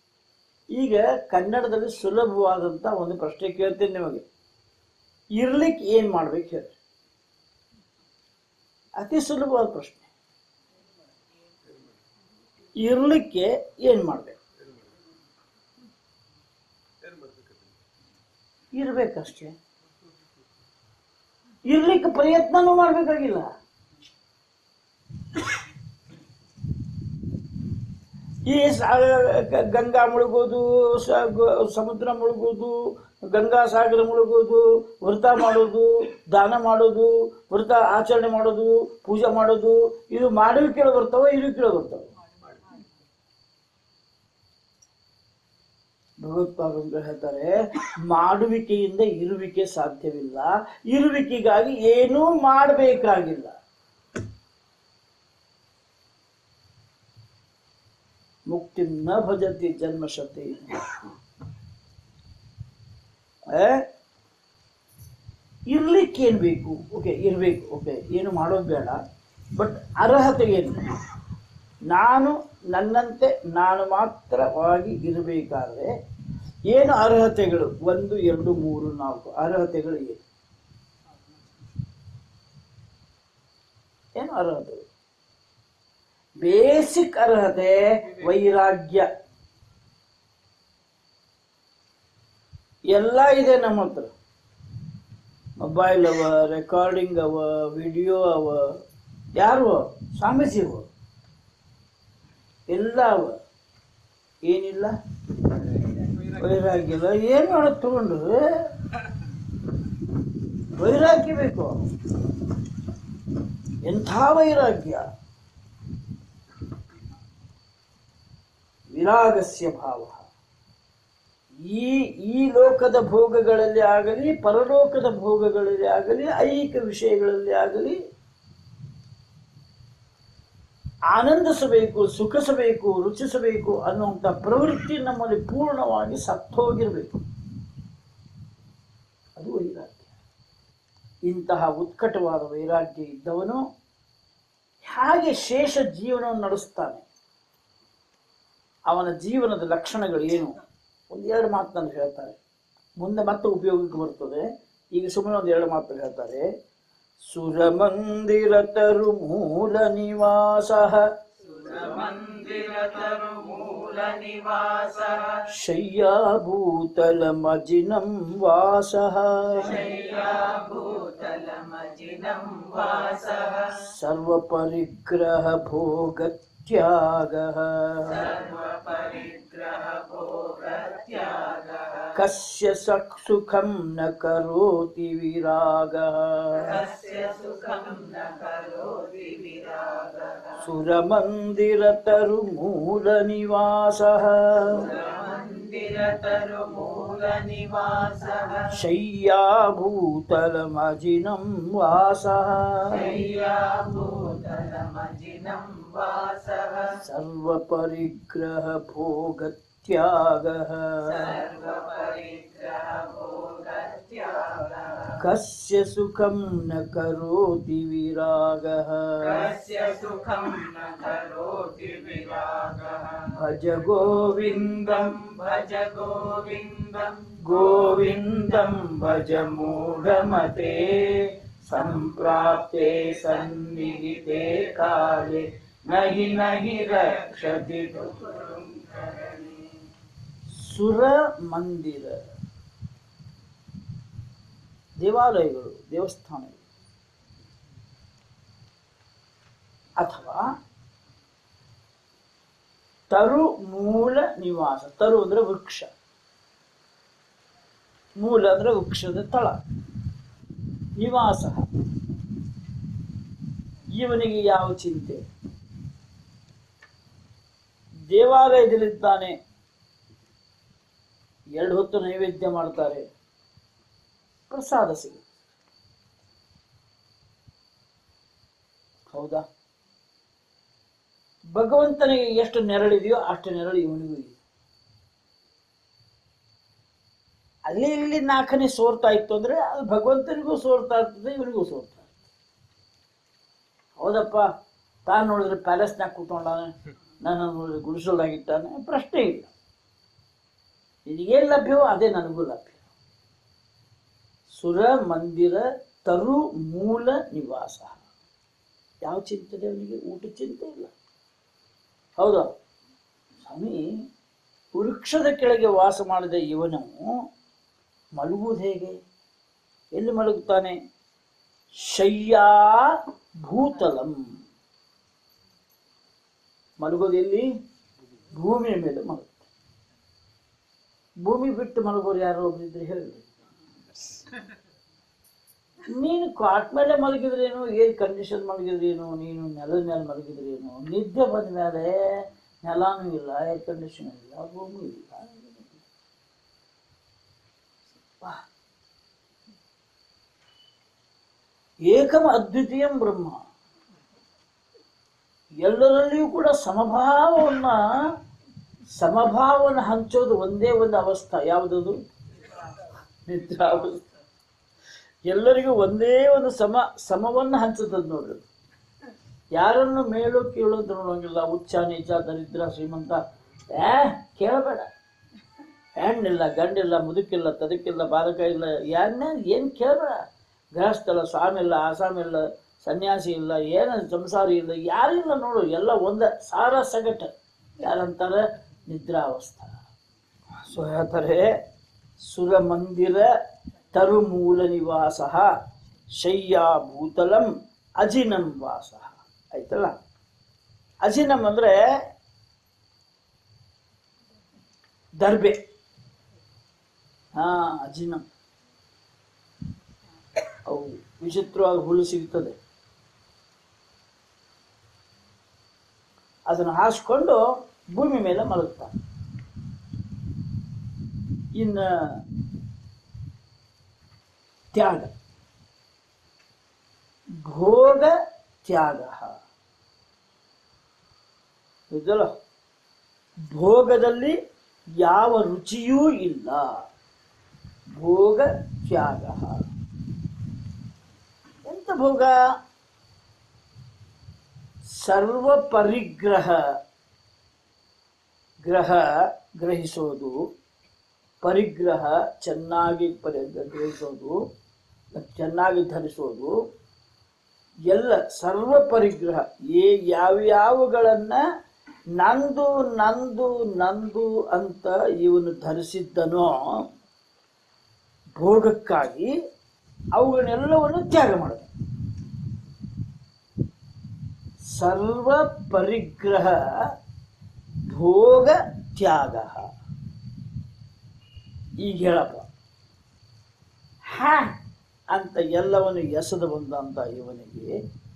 Speaker 1: ಈಗ ಕನ್ನಡದಲ್ಲಿ ಸುಲಭವಾದಂತ ಒಂದು ಪ್ರಶ್ನೆ ಕೇಳ್ತೀನಿ ನಿಮಗೆ ಇರ್ಲಿಕ್ಕೆ ಏನ್ ಮಾಡ್ಬೇಕು ಹೇಳಿ ಅತಿ ಸುಲಭವಾದ ಪ್ರಶ್ನೆ ಇರ್ಲಿಕ್ಕೆ ಏನ್ ಮಾಡ್ಬೇಕು ಇರ್ಬೇಕಷ್ಟೇ ಇರ್ಲಿಕ್ಕೆ ಪ್ರಯತ್ನನೂ ಮಾಡ್ಬೇಕಾಗಿಲ್ಲ ಈ ಸ- ಗ- ಗಂಗಾ ಮುಳುಗೋದು ಸ- ಗ- ಸಮುದ್ರ ಮುಳುಗೋದು ಗಂಗಾ ಸಾಗರ ಮುಳುಗೋದು ವ್ರತ ಮಾಡೋದು ದಾನ ಮಾಡೋದು ವ್ರತ ಆಚರಣೆ ಮಾಡೋದು ಪೂಜೆ ಮಾಡೋದು ಇದು ಮಾಡುವಿಕೆಗಳು ಬರ್ತಾವ ಇರುವಿಕೆಗಳು ಬರ್ತಾವ ಭಗವತ್ಪಾದರು ಹೇಳ್ತಾರೆ ಮಾಡುವಿಕೆಯಿಂದ ಇರುವಿಕೆ ಸಾಧ್ಯವಿಲ್ಲ ಇರುವಿಕೆಗಾಗಿ ಏನೂ ಮಾಡಬೇಕಾಗಿಲ್ಲ ಮುಕ್ತಿ ನ ಭಜತಿ ಜನ್ಮಶತಿ ಇರ್ಲಿಕ್ಕೆ ಏನ್ ಬೇಕು ಓಕೆ ಇರ್ಬೇಕು ಓಕೆ ಏನು ಮಾಡೋದು ಬೇಡ ಬಟ್ ಅರ್ಹತೆ ಏನು ನಾನು ನನ್ನಂತೆ ನಾನು ಮಾತ್ರವಾಗಿ ಇರಬೇಕಾದ್ರೆ ಏನು ಅರ್ಹತೆಗಳು ಒಂದು ಎರಡು ಮೂರು ನಾಲ್ಕು ಅರ್ಹತೆಗಳು ಏನು ಏನು ಅರ್ಹತೆ ಬೇಸಿಕ್ ಅರ್ಹತೆ ವೈರಾಗ್ಯ ಎಲ್ಲ ಇದೆ ನಮ್ಮ ಹತ್ರ ಮೊಬೈಲ್ ಅವ ರೆಕಾರ್ಡಿಂಗ್ ಅವ ವಿಡಿಯೋ ಅವ ಯಾರು ಸ್ವಾಮೀಜಿ ಅವ ಎಲ್ಲ ಅವ ಏನಿಲ್ಲ ವೈರಾಗ್ಯ ಇಲ್ಲ ಏನು ಮಾಡೋದು ತಗೊಂಡು ವೈರಾಗ್ಯ ಬೇಕು ಎಂಥ ವೈರಾಗ್ಯ ವಿರಾಗಸ್ಯ ಭಾವ ಈ ಈ ಲೋಕದ ಭೋಗಗಳಲ್ಲಿ ಆಗಲಿ ಪರಲೋಕದ ಭೋಗಗಳಲ್ಲಿ ಆಗಲಿ ಐಹಿಕ ವಿಷಯಗಳಲ್ಲಿ ಆಗಲಿ ಆನಂದಿಸಬೇಕು ಸುಖಿಸಬೇಕು ರುಚಿಸಬೇಕು ಅನ್ನುವಂಥ ಪ್ರವೃತ್ತಿ ನಮ್ಮಲ್ಲಿ ಪೂರ್ಣವಾಗಿ ಸತ್ತೋಗಿರಬೇಕು ಅದು ವೈರಾಗ್ಯ ಇಂತಹ ಉತ್ಕಟವಾದ ವೈರಾಗ್ಯ ಇದ್ದವನು ಹೇಗೆ ಶೇಷ ಜೀವನವನ್ನು ನಡೆಸ್ತಾನೆ ಅವನ ಜೀವನದ ಲಕ್ಷಣಗಳು ಏನು ಒಂದೆರಡು ಮಾತನ್ನು ಹೇಳ್ತಾರೆ ಮುಂದೆ ಮತ್ತೆ ಉಪಯೋಗಕ್ಕೆ ಬರ್ತದೆ ಈಗ ಸುಮ್ಮನೆ ಒಂದು ಎರಡು ಮಾತು ಹೇಳ್ತಾರೆ ಸುರಮಂದಿರ ತರು ಮೂಲ ನಿವಾಸ ಶಯ್ಯಾಭೂತಲ ಮಜಿನಂ ವಾಸ ಸರ್ವ ಪರಿಗ್ರಹ ಭೋಗ ತ್ಯಾಗ ಕಸ್ಯ ಸಕ್ ಸುಖಂ ನ ಕರೋತಿ ವಿರಾಗ ಸುರಮಂದಿರ ತರು ಮೂಲ ನಿವಾಸ ಶಯ್ಯಾಭೂತಲ ಮಜಿನಂ ವಾಸ ಸರ್ವ ಪರಿಗ್ರಹ ಭೋಗ ತ್ಯಾಗ ಕಸ್ಯ ಸುಖಂ ನ ಕರೋತಿ ವಿರಾಗ ಭಜ ಗೋವಿಂದಂ
Speaker 2: ಭಜ ಗೋವಿಂದಂ
Speaker 1: ಗೋವಿಂದಂ ಭಜ ಮೂಢಮತೆ ಸಂಪ್ರಾಪ್ತೆ ಸನ್ನಿಹಿತೆ ಕಾಲೆ ನಹಿ ನಹಿ ರಕ್ಷತಿ ಸುರ ಮಂದಿರ ದೇವಾಲಯಗಳು ದೇವಸ್ಥಾನಗಳು ಅಥವಾ ತರು ಮೂಲ ನಿವಾಸ ತರು ಅಂದ್ರೆ ವೃಕ್ಷ ಮೂಲ ಅಂದ್ರೆ ವೃಕ್ಷದ ತಳ ನಿವಾಸ ಇವನಿಗೆ ಯಾವ ಚಿಂತೆ ದೇವಾಲಯದಲ್ಲಿದ್ದಾನೆ ಎರಡು ಹೊತ್ತು ನೈವೇದ್ಯ ಮಾಡ್ತಾರೆ ಪ್ರಸಾದ ಸಿಗುತ್ತೆ ಹೌದಾ ಭಗವಂತನಿಗೆ ಎಷ್ಟು ನೆರಳಿದೆಯೋ ಅಷ್ಟು ನೆರಳು ಇವನಿಗೂ ಇದೆ ಅಲ್ಲಿ ಇಲ್ಲಿ ನಾಲ್ಕನೇ ಸೋರ್ತಾ ಇತ್ತು ಅಂದ್ರೆ ಅದು ಭಗವಂತನಿಗೂ ಸೋರ್ತಾ ಇರ್ತದೆ ಇವನಿಗೂ ಸೋರ್ತಾ ಇರ್ತದೆ ಹೌದಪ್ಪ ತಾನು ನೋಡಿದ್ರೆ ಪ್ಯಾಲೇಸ್ನಾಗ ಕೂತ್ಕೊಂಡಾನೆ ನನ್ನ ನೋಡಿದ್ರೆ ಗುಡಿಸಲ್ದಾಗಿಟ್ಟಾನೆ ಪ್ರಶ್ನೆ ಇಲ್ಲ ನಿನಗೇನು ಲಭ್ಯವೋ ಅದೇ ನನಗೂ ಲಭ್ಯ ಸುರ ಮಂದಿರ ತರು ಮೂಲ ನಿವಾಸ ಯಾವ ಚಿಂತನೆ ಅವನಿಗೆ ಊಟ ಚಿಂತೆ ಇಲ್ಲ ಹೌದಾ ಸ್ವಾಮಿ ವೃಕ್ಷದ ಕೆಳಗೆ ವಾಸ ಮಾಡಿದ ಇವನು ಮಲಗುವುದು ಹೇಗೆ ಎಲ್ಲಿ ಮಲಗುತ್ತಾನೆ ಶಯ್ಯಾ ಭೂತಲಂ ಮಲಗೋದು ಎಲ್ಲಿ ಭೂಮಿಯ ಮೇಲೆ ಮಲಗುತ್ತಾನೆ ಭೂಮಿ ಬಿಟ್ಟು ಮಲಗೋರು ಯಾರೋ ಒಬ್ಬರಿದ್ರೆ ಹೇಳಿ ನೀನು ಕಾಟ್ ಮೇಲೆ ಮಲಗಿದ್ರೇನು ಏನ್ ಕಂಡೀಷನ್ ಮಲಗಿದ್ರೇನು ನೀನು ನೆಲದ ಮೇಲೆ ಮಲಗಿದ್ರೇನು ನಿದ್ದೆ ಬಂದ ಮೇಲೆ ನೆಲಾನು ಇಲ್ಲ ಏರ್ ಕಂಡೀಷನ್ ಇಲ್ಲ ಭೂಮಿ ಇಲ್ಲ ವಾ. ಏಕಮ ಅದ್ವಿತೀಯಂ ಬ್ರಹ್ಮ ಎಲ್ಲರಲ್ಲಿಯೂ ಕೂಡ ಸಮಭಾವವನ್ನ ಸಮಭಾವವನ್ನು ಹಂಚೋದು ಒಂದೇ ಒಂದು ಅವಸ್ಥೆ ಯಾವುದದು ನಿದ್ರಾವಸ್ಥೆ ಎಲ್ಲರಿಗೂ ಒಂದೇ ಒಂದು ಸಮ ಸಮವನ್ನು ಹಂಚುತ್ತದೆ ನೋಡ್ರಿ ಯಾರನ್ನು ಮೇಲು ಕೀಳು ಅಂತ ನೋಡೋಂಗಿಲ್ಲ ಉಚ್ಚ ನೀಚ ದರಿದ್ರ ಶ್ರೀಮಂತ ಏ ಕೇಳಬೇಡ ಹೆಣ್ಣಿಲ್ಲ ಗಂಡಿಲ್ಲ ಮುದುಕಿಲ್ಲ ತದಕಿಲ್ಲ ಬಾಲಕ ಇಲ್ಲ ಯಾರನ್ನ ಏನು ಕೇಳಬೇಡ ಗೃಹಸ್ಥಲ್ಲ ಸ್ವಾಮಿ ಇಲ್ಲ ಆಸಾಮಿ ಇಲ್ಲ ಸನ್ಯಾಸಿ ಇಲ್ಲ ಏನು ಸಂಸಾರಿ ಇಲ್ಲ ಯಾರಿಲ್ಲ ನೋಡು ಎಲ್ಲ ಒಂದ ಸಾರ ಸಗಟ ಯಾರಂತಾರೆ ನಿದ್ರಾವಸ್ಥಾ ಸೊ ಹೇಳ್ತಾರೆ ಸುರಮಂದಿರ ತರುಮೂಲ ನಿವಾಸ ಶಯ್ಯಾ ಭೂತಲಂ ಅಜಿನಂ ವಾಸ ಆಯ್ತಲ್ಲ ಅಜಿನಂ ಅಂದ್ರೆ ದರ್ಬೆ ಹಾ ಅಜಿನಂ ಅವು ವಿಚಿತ್ರವಾಗಿ ಹುಲ್ಲು ಸಿಗ್ತದೆ ಅದನ್ನು ಹಾಸ್ಕೊಂಡು ಭೂಮಿ ಮೇಲೆ ಮಲಗ್ತಾನೆ ಇನ್ನು ತ್ಯಾಗ ಭೋಗ ತ್ಯಾಗ ಇದಲ್ಲ ಭೋಗದಲ್ಲಿ ಯಾವ ರುಚಿಯೂ ಇಲ್ಲ ಭೋಗ ತ್ಯಾಗ ಎಂತ ಭೋಗ ಸರ್ವ ಪರಿಗ್ರಹ ಗ್ರಹ ಗ್ರಹಿಸೋದು ಪರಿಗ್ರಹ ಚೆನ್ನಾಗಿ ಪರಿ ಗ್ರಹಿಸೋದು ಚೆನ್ನಾಗಿ ಧರಿಸೋದು ಎಲ್ಲ ಸರ್ವ ಪರಿಗ್ರಹ ಏ ಯಾವ್ಯಾವುಗಳನ್ನ ನಂದು ನಂದು ನಂದು ಅಂತ ಇವನು ಧರಿಸಿದ್ದನೋ ಭೋಗಕ್ಕಾಗಿ ಅವುಗಳನ್ನೆಲ್ಲವನ್ನು ತ್ಯಾಗ ಮಾಡಿದ ಸರ್ವ ಪರಿಗ್ರಹ ಭೋಗ ತ್ಯಾಗ ಈಗ ಹೇಳಪ್ಪ ಹ್ಯಾ ಅಂತ ಎಲ್ಲವನ್ನು ಎಸೆದು ಬಂದಂತ ಇವನಿಗೆ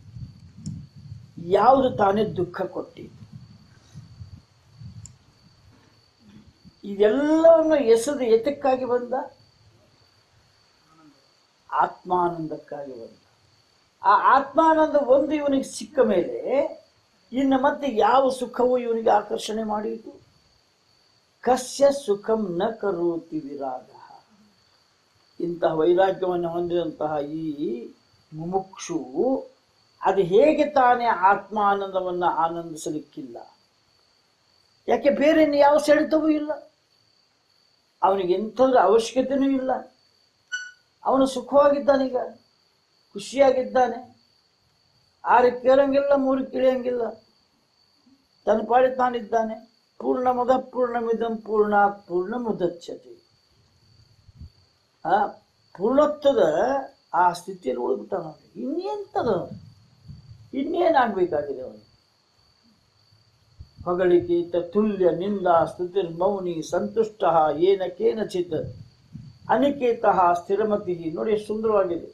Speaker 1: ಯಾವುದು ತಾನೇ ದುಃಖ ಕೊಟ್ಟಿದ್ದು ಇದೆಲ್ಲವನ್ನು ಎಸೆದು ಎತಕ್ಕಾಗಿ ಬಂದ ಆತ್ಮಾನಂದಕ್ಕಾಗಿ ಬಂದ ಆ ಆತ್ಮಾನಂದ ಒಂದು ಇವನಿಗೆ ಸಿಕ್ಕ ಮೇಲೆ ಇನ್ನು ಮತ್ತೆ ಯಾವ ಸುಖವು ಇವನಿಗೆ ಆಕರ್ಷಣೆ ಮಾಡಿತು ಕಸ್ಯ ಸುಖಂ ನ ಕರೋತಿ ವಿರಾಗ ಇಂತಹ ವೈರಾಗ್ಯವನ್ನು ಹೊಂದಿದಂತಹ ಈ ಮುಮುಕ್ಷು ಅದು ಹೇಗೆ ತಾನೇ ಆತ್ಮಾನಂದವನ್ನು ಆನಂದಿಸಲಿಕ್ಕಿಲ್ಲ ಯಾಕೆ ಬೇರೆ ಇನ್ನು ಯಾವ ಸೆಳೆತವೂ ಇಲ್ಲ ಅವನಿಗೆ ಎಂಥದ್ರ ಅವಶ್ಯಕತೆನೂ ಇಲ್ಲ ಅವನು ಸುಖವಾಗಿದ್ದಾನೀಗ ಖುಷಿಯಾಗಿದ್ದಾನೆ ಆರು ಕೇಳಂಗಿಲ್ಲ ಮೂರು ಕೇಳಂಗಿಲ್ಲ ತನ್ನ ಪಾಡಿ ತಾನಿದ್ದಾನೆ ಪೂರ್ಣ ಮುದ ಪೂರ್ಣಮಿದಂ ಪೂರ್ಣ ಪೂರ್ಣ ಮುದಚ್ಯತೆ ಆ ಪೂರ್ಣತ್ವದ ಆ ಸ್ಥಿತಿಯಲ್ಲಿ ಉಳಿದ್ಬಿಟ್ಟಾನ ಅವನು. ಇನ್ನೆಂತದ ಇನ್ನೇನಾಗಬೇಕಾಗಿದೆ ಅವನು ಹೊಗಳಿಕೆ ತುಲ್ಯ ನಿಂದ ಸ್ತುತಿರ್ ಮೌನಿ ಸಂತುಷ್ಟ ಏನ ಕೇನಚಿತ್ ಅನಿಕೇತ ಸ್ಥಿರಮತಿ ನೋಡಿ ಎಷ್ಟು ಸುಂದರವಾಗಿದೆ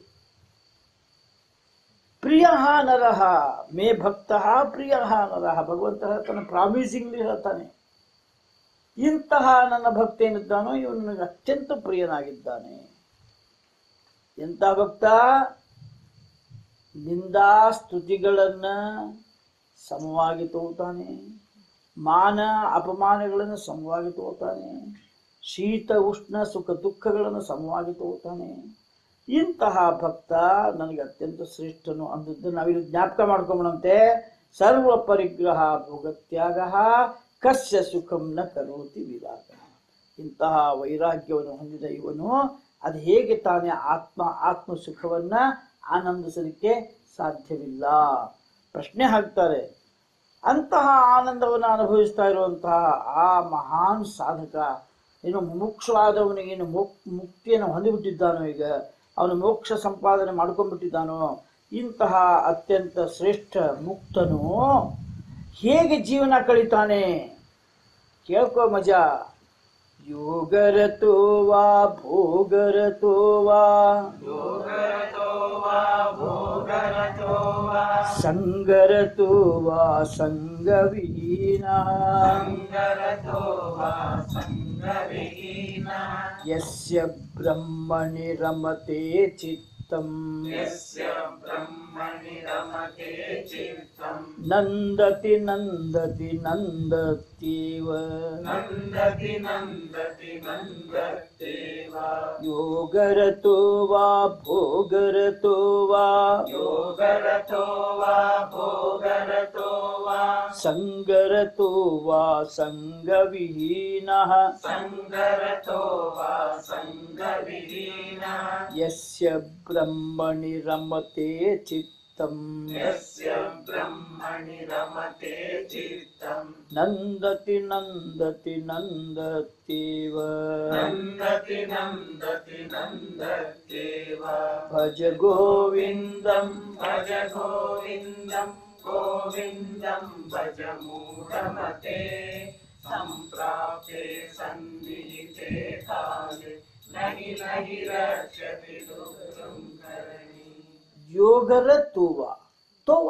Speaker 1: ಪ್ರಿಯ ನರಹ ಮೇ ಭಕ್ತ ಪ್ರಿಯ ನರಹ ಭಗವಂತ ಹೇಳ್ತಾನೆ ಪ್ರಾಮಿಸಿಂಗ್ಲಿ ಹೇಳ್ತಾನೆ ಇಂತಹ ನನ್ನ ಭಕ್ತ ಏನಿದ್ದಾನೋ ಇವನು ನನಗೆ ಅತ್ಯಂತ ಪ್ರಿಯನಾಗಿದ್ದಾನೆ ಎಂಥ ಭಕ್ತ ನಿಂದಾ ಸ್ತುತಿಗಳನ್ನ ಸಮವಾಗಿ ತಗೋತಾನೆ ಮಾನ ಅಪಮಾನಗಳನ್ನು ಸಮವಾಗಿ ತಗೋತಾನೆ ಶೀತ ಉಷ್ಣ ಸುಖ ದುಃಖಗಳನ್ನು ಸಮವಾಗಿ ತಗೋತಾನೆ ಇಂತಹ ಭಕ್ತ ನನಗೆ ಅತ್ಯಂತ ಶ್ರೇಷ್ಠನು ಅಂದದ್ದು ನಾವಿಲ್ಲಿ ಜ್ಞಾಪಕ ಮಾಡ್ಕೊಂಬಣಂತೆ ಸರ್ವ ಪರಿಗ್ರಹ ಭೋಗತ್ಯಾಗ ಕಸ್ಯ ಸುಖಂ ನ ಕರೋತಿ ವಿರಾಗ ಇಂತಹ ವೈರಾಗ್ಯವನ್ನು ಹೊಂದಿದ ಇವನು ಅದು ಹೇಗೆ ತಾನೇ ಆತ್ಮ ಆತ್ಮ ಸುಖವನ್ನ ಆನಂದಿಸಲಿಕ್ಕೆ ಸಾಧ್ಯವಿಲ್ಲ ಪ್ರಶ್ನೆ ಹಾಕ್ತಾರೆ ಅಂತಹ ಆನಂದವನ್ನು ಅನುಭವಿಸ್ತಾ ಇರುವಂತಹ ಆ ಮಹಾನ್ ಸಾಧಕ ಏನು ಮುಮುಕ್ಷವಾದವನಿಗೇನು ಮುಕ್ ಮುಕ್ತಿಯನ್ನು ಹೊಂದಿಬಿಟ್ಟಿದ್ದಾನೋ ಈಗ ಅವನು ಮೋಕ್ಷ ಸಂಪಾದನೆ ಮಾಡ್ಕೊಂಡ್ಬಿಟ್ಟಿದ್ದಾನೋ ಇಂತಹ ಅತ್ಯಂತ ಶ್ರೇಷ್ಠ ಮುಕ್ತನು ಹೇಗೆ ಜೀವನ ಕಳಿತಾನೆ ಕೇಳ್ಕೋ ಮಜಾ ಯೋಗರತೋ ವಾ ಭೋಗರತೋ ವಾ
Speaker 2: ಯೋಗರತೋ ವಾ ಭೋಗರತೋ ವಾ
Speaker 1: ಸಂಗರತೋ ವಾ ಸಂಗವಿಹೀನ
Speaker 2: ಸಂಗರತೋ ವಾ ಸಂಗವಿಹೀನ
Speaker 1: ಯಸ್ಯ ಬ್ರಹ್ಮಣಿ ರಮತೆ ಚಿತ್ತಂ
Speaker 2: ಯಸ್ಯ ಬ್ರಹ್ಮಣಿ ರಮತೆ ಚಿತ್ತಂ
Speaker 1: ನಂದತಿ ನಂದತಿ ನಂದತ್ಯೇವ
Speaker 2: ನಂದತಿ ನಂದತಿ ನಂದತ್ತೇವ
Speaker 1: ಯೋಗರತೋ ವಾ ಭೋಗರತೋ ವಾ
Speaker 2: ಯೋಗರತೋ ವಾ ಭೋಗರತೋ ವಾ
Speaker 1: ಸಂಗರತೋ ವಾ ಸಂಗವಿಹೀನ
Speaker 2: ಸಂಗರತೋ ವಾ ಸಂಗವಿಹೀನ
Speaker 1: ಯಸ್ಯ ಬ್ರಹ್ಮಣಿ ರಮತೆ ಚಿತ್ತಂ
Speaker 2: ಯಸ್ಯ ಬ್ರಹ್ಮಣಿ ರಮತೆ ಚಿತ್ತಂ
Speaker 1: ನಂದತಿ ನಂದತಿ ನಂದತ್ಯೇವ
Speaker 2: ನಂದತಿ ನಂದತಿ ನಂದತ್ತೇವ
Speaker 1: ಭಜ ಗೋವಿಂದಂ
Speaker 2: ಭಜ ಗೋವಿಂದಂ ಗೋವಿಂದಂ ಭಜ ಮೂಢಮತೆ ಸಂಪ್ರಾಪ್ತೆ ಸನ್ನಿಹಿತೆ ಕಾಲೆ ನಹಿ ನಹಿ ರಕ್ಷತಿ ದುಃಖಂ ಕರಣಿ
Speaker 1: ಯೋಗರ ತೋವ ತೋವ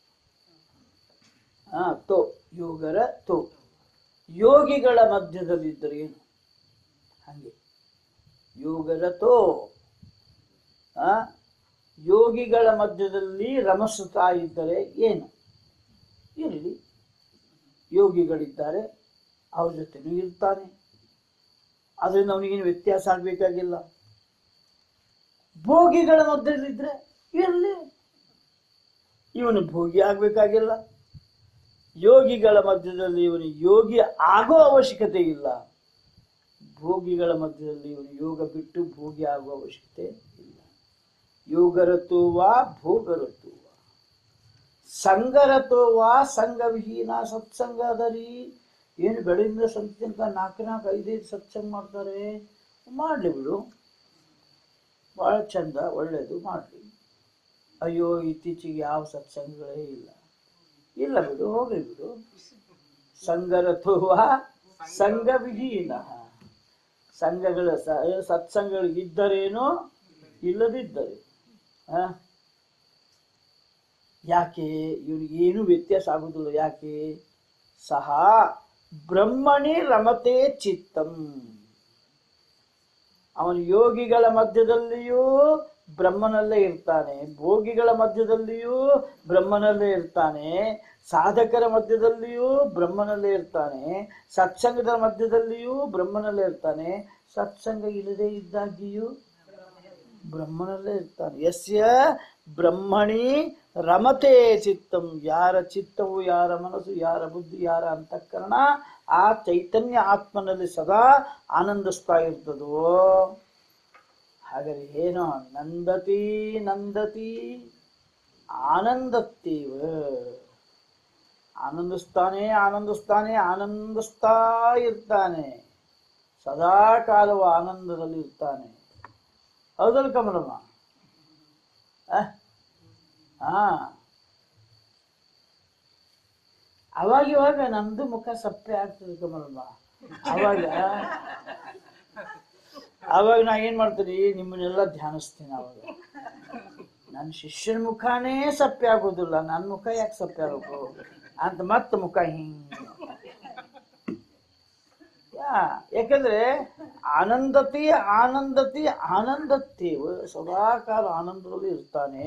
Speaker 1: ಹಾ ತೋ ಯೋಗರ ತೋ ಯೋಗಿಗಳ ಮಧ್ಯದಲ್ಲಿದ್ದರೆ ಏನು ಹಂಗೆ ಯೋಗರ ತೋ ಆ ಯೋಗಿಗಳ ಮಧ್ಯದಲ್ಲಿ ರಮಸುತ್ತಾ ಇದ್ದರೆ ಏನು ಇರಲಿ ಯೋಗಿಗಳಿದ್ದಾರೆ ಅವ್ರ ಜೊತೆನೂ ಇರ್ತಾನೆ ಅದರಿಂದ ಅವನಿಗೇನು ವ್ಯತ್ಯಾಸ ಆಗಬೇಕಾಗಿಲ್ಲ ಭೋಗಿಗಳ ಮಧ್ಯದಲ್ಲಿದ್ರೆ ಇರಲಿ ಇವನು ಭೋಗಿ ಆಗ್ಬೇಕಾಗಿಲ್ಲ ಯೋಗಿಗಳ ಮಧ್ಯದಲ್ಲಿ ಇವನು ಯೋಗಿ ಆಗೋ ಅವಶ್ಯಕತೆ ಇಲ್ಲ ಭೋಗಿಗಳ ಮಧ್ಯದಲ್ಲಿ ಇವನು ಯೋಗ ಬಿಟ್ಟು ಭೋಗಿ ಆಗುವ ಅವಶ್ಯಕತೆ ಇಲ್ಲ ಯೋಗರತೋವಾ ಭೋಗರತೋವಾ ಸಂಗರತೋವಾ ಸಂಘವಿಹೀನ ಸತ್ಸಂಗ ಅದರಿ ಏನು ಬೆಳಗಿಂದ ಸಂಜೆ ತನಕ ನಾಲ್ಕು ನಾಲ್ಕು ಐದೈದು ಸತ್ಸಂಗ ಮಾಡ್ತಾರೆ ಮಾಡಲಿ ಬಿಡು ಭಾಳ ಚಂದ ಒಳ್ಳೆಯದು ಮಾಡಲಿ ಅಯ್ಯೋ ಇತ್ತೀಚೆಗೆ ಯಾವ ಸತ್ಸಂಗಗಳೇ ಇಲ್ಲ ಇಲ್ಲ ಬಿಡು ಹೋಗ್ಲಿ ಬಿಡು ಸಂಗರತುವ ಸಂಘವಿಹೀನ ಸಂಘಗಳ ಸ- ಸತ್ಸಂಗಗಳು ಇದ್ದರೇನೋ ಇಲ್ಲದಿದ್ದರೆ ಆ? ಯಾಕೆ ಇವನಿಗೆ ಏನು ವ್ಯತ್ಯಾಸ ಆಗುದಿಲ್ಲ ಯಾಕೆ ಸಹ ಬ್ರಹ್ಮಣಿ ರಮತೆ ಚಿತ್ತಂ ಅವನು ಯೋಗಿಗಳ ಮಧ್ಯದಲ್ಲಿಯೂ ಬ್ರಹ್ಮನಲ್ಲೇ ಇರ್ತಾನೆ ಭೋಗಿಗಳ ಮಧ್ಯದಲ್ಲಿಯೂ ಬ್ರಹ್ಮನಲ್ಲೇ ಇರ್ತಾನೆ ಸಾಧಕರ ಮಧ್ಯದಲ್ಲಿಯೂ ಬ್ರಹ್ಮನಲ್ಲೇ ಇರ್ತಾನೆ ಸತ್ಸಂಗದ ಮಧ್ಯದಲ್ಲಿಯೂ ಬ್ರಹ್ಮನಲ್ಲೇ ಇರ್ತಾನೆ ಸತ್ಸಂಗ ಇಲ್ಲದೆ ಇದ್ದಾಗಿಯೂ ಬ್ರಹ್ಮನಲ್ಲೇ ಇರ್ತಾನೆ ಯಸ್ಯ ಬ್ರಹ್ಮಣಿ ರಮತೆ ಚಿತ್ತಂ ಯಾರ ಚಿತ್ತವು ಯಾರ ಮನಸ್ಸು ಯಾರ ಬುದ್ಧಿ ಯಾರ ಅಂತಃಕರಣ ಆ ಚೈತನ್ಯ ಆತ್ಮನಲ್ಲಿ ಸದಾ ಆನಂದಿಸ್ತಾ ಇರ್ತದೋ ಹಾಗಾದ್ರೆ ಏನೋ ನಂದತಿ ನಂದತಿ ಆನಂದತ್ತೀವ ಆನಂದಿಸ್ತಾನೆ ಆನಂದಿಸ್ತಾನೆ ಆನಂದಿಸ್ತಾ ಇರ್ತಾನೆ ಸದಾ ಕಾಲವು ಆನಂದದಲ್ಲಿ ಇರ್ತಾನೆ ಹೌದಲ್ಲ ಕಮಲಮ್ಮ ಆ? ಹಾ ಅವಾಗ ಇವಾಗ ನಮ್ದು ಮುಖ ಸಪ್ಪೆ ಆಗ್ತದೆ ಕಮಲಮ್ಮ ಅವಾಗ ಅವಾಗ ನಾ ಏನ್ ಮಾಡ್ತೀನಿ ನಿಮ್ಮನ್ನೆಲ್ಲ ಧ್ಯಾನಿಸ್ತೀನಿ ಅವಾಗ ನನ್ನ ಶಿಷ್ಯನ ಮುಖನೇ ಸಪ್ಪೆ ಆಗೋದಿಲ್ಲ ನನ್ನ ಮುಖ ಯಾಕೆ ಸಪ್ಪೆ ಆಗಬೇಕು ಅಂತ ಮತ್ತೆ ಮುಖ ಹಿಂಗ್ ಯಾ ಯಾಕಂದ್ರೆ ಆನಂದತಿ ಆನಂದತಿ ಆನಂದತ್ತೇವ ಸದಾಕಾಲ ಆನಂದದಲ್ಲಿ ಇರ್ತಾನೆ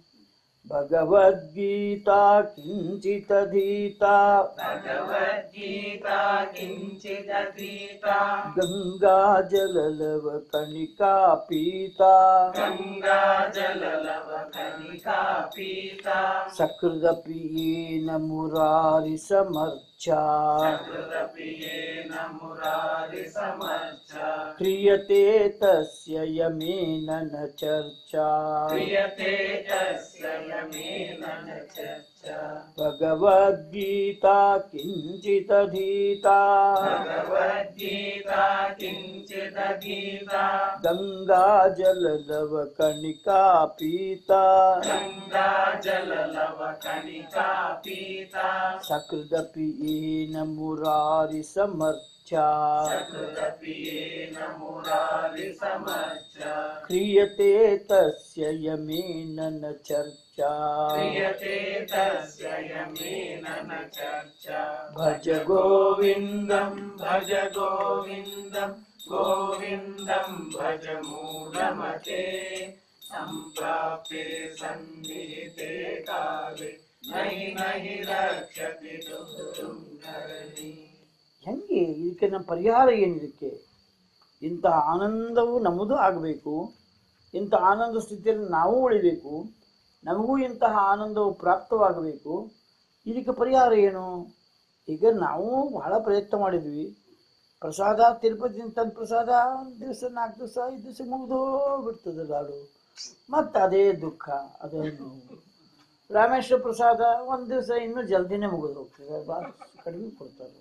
Speaker 1: ಭಗವದ್ಗೀತಾ ಕಿಂಚಿತಧೀತಾ
Speaker 2: ಭಗವದ್ಗೀತಾ ಕಿಂಚಿದೀತಾ
Speaker 1: ಗಂಗಾ ಜಲಲವ ಕಣಿಕಾ ಪೀತಾ
Speaker 2: ಗಂಗಾ ಜಲಲವ ಕನಿಕಾ ಪೀತಾ
Speaker 1: ಸಕೃದಪಿ ಯೇನ ಮುರಾರಿ ಸಮರ್ಥ
Speaker 2: सकृदपि येन मुरारिसमर्च
Speaker 1: क्रियते तस्य यमेन न चर्चा
Speaker 2: क्रियते तस्य यमेन न चर्चा
Speaker 1: भगवद्गीता किञ्चिदधीता
Speaker 2: भगवद्गीता किञ्चिदधीता
Speaker 1: गङ्गाजललवकणिका पीता
Speaker 2: गङ्गाजललवकणिका पीता
Speaker 1: सकृदपि येन मुरारिसमर्चा
Speaker 2: सकृदपि येन मुरारिसमर्च
Speaker 1: क्रियते तस्य यमेन न चर्चा
Speaker 2: क्रियते तस्य यमेन न चर्चा
Speaker 1: भज
Speaker 2: गोविन्दं भज गोविन्दं गोविन्दं भज मूढमते सम्प्राप्ते सन्निहिते काले नहि नहि रक्षति दुःखं धರಣಿ
Speaker 1: ಹೆಂಗೆ ಇದಕ್ಕೆ ನಮ್ಮ ಪರಿಹಾರ ಏನಿದಕ್ಕೆ ಇಂಥ ಆನಂದವು ನಮ್ಮದು ಆಗಬೇಕು ಇಂಥ ಆನಂದ ಸ್ಥಿತಿಯಲ್ಲಿ ನಾವು ಉಳಿಬೇಕು ನಮಗೂ ಇಂತಹ ಆನಂದವು ಪ್ರಾಪ್ತವಾಗಬೇಕು ಇದಕ್ಕೆ ಪರಿಹಾರ ಏನು ಈಗ ನಾವು ಬಹಳ ಪ್ರಯತ್ನ ಮಾಡಿದ್ವಿ ಪ್ರಸಾದ ತಿರುಪತಿ ತಂದ ಪ್ರಸಾದ ಒಂದು ದಿವಸ ನಾಲ್ಕು ದಿವಸ ಐದು ದಿವಸ ಮುಗಿದೋ ಬಿಡ್ತದೆ ಲಾಡು ಮತ್ತೆ ಅದೇ ದುಃಖ ಅದೇ ನೋವು ರಾಮೇಶ್ವರ ಪ್ರಸಾದ ಒಂದು ದಿವಸ ಇನ್ನೂ ಜಲ್ದಿನೇ ಮುಗಿದು ಹೋಗ್ತದೆ ಭಾಳ ಕಡಿಮೆ ಕೊಡ್ತಾರೆ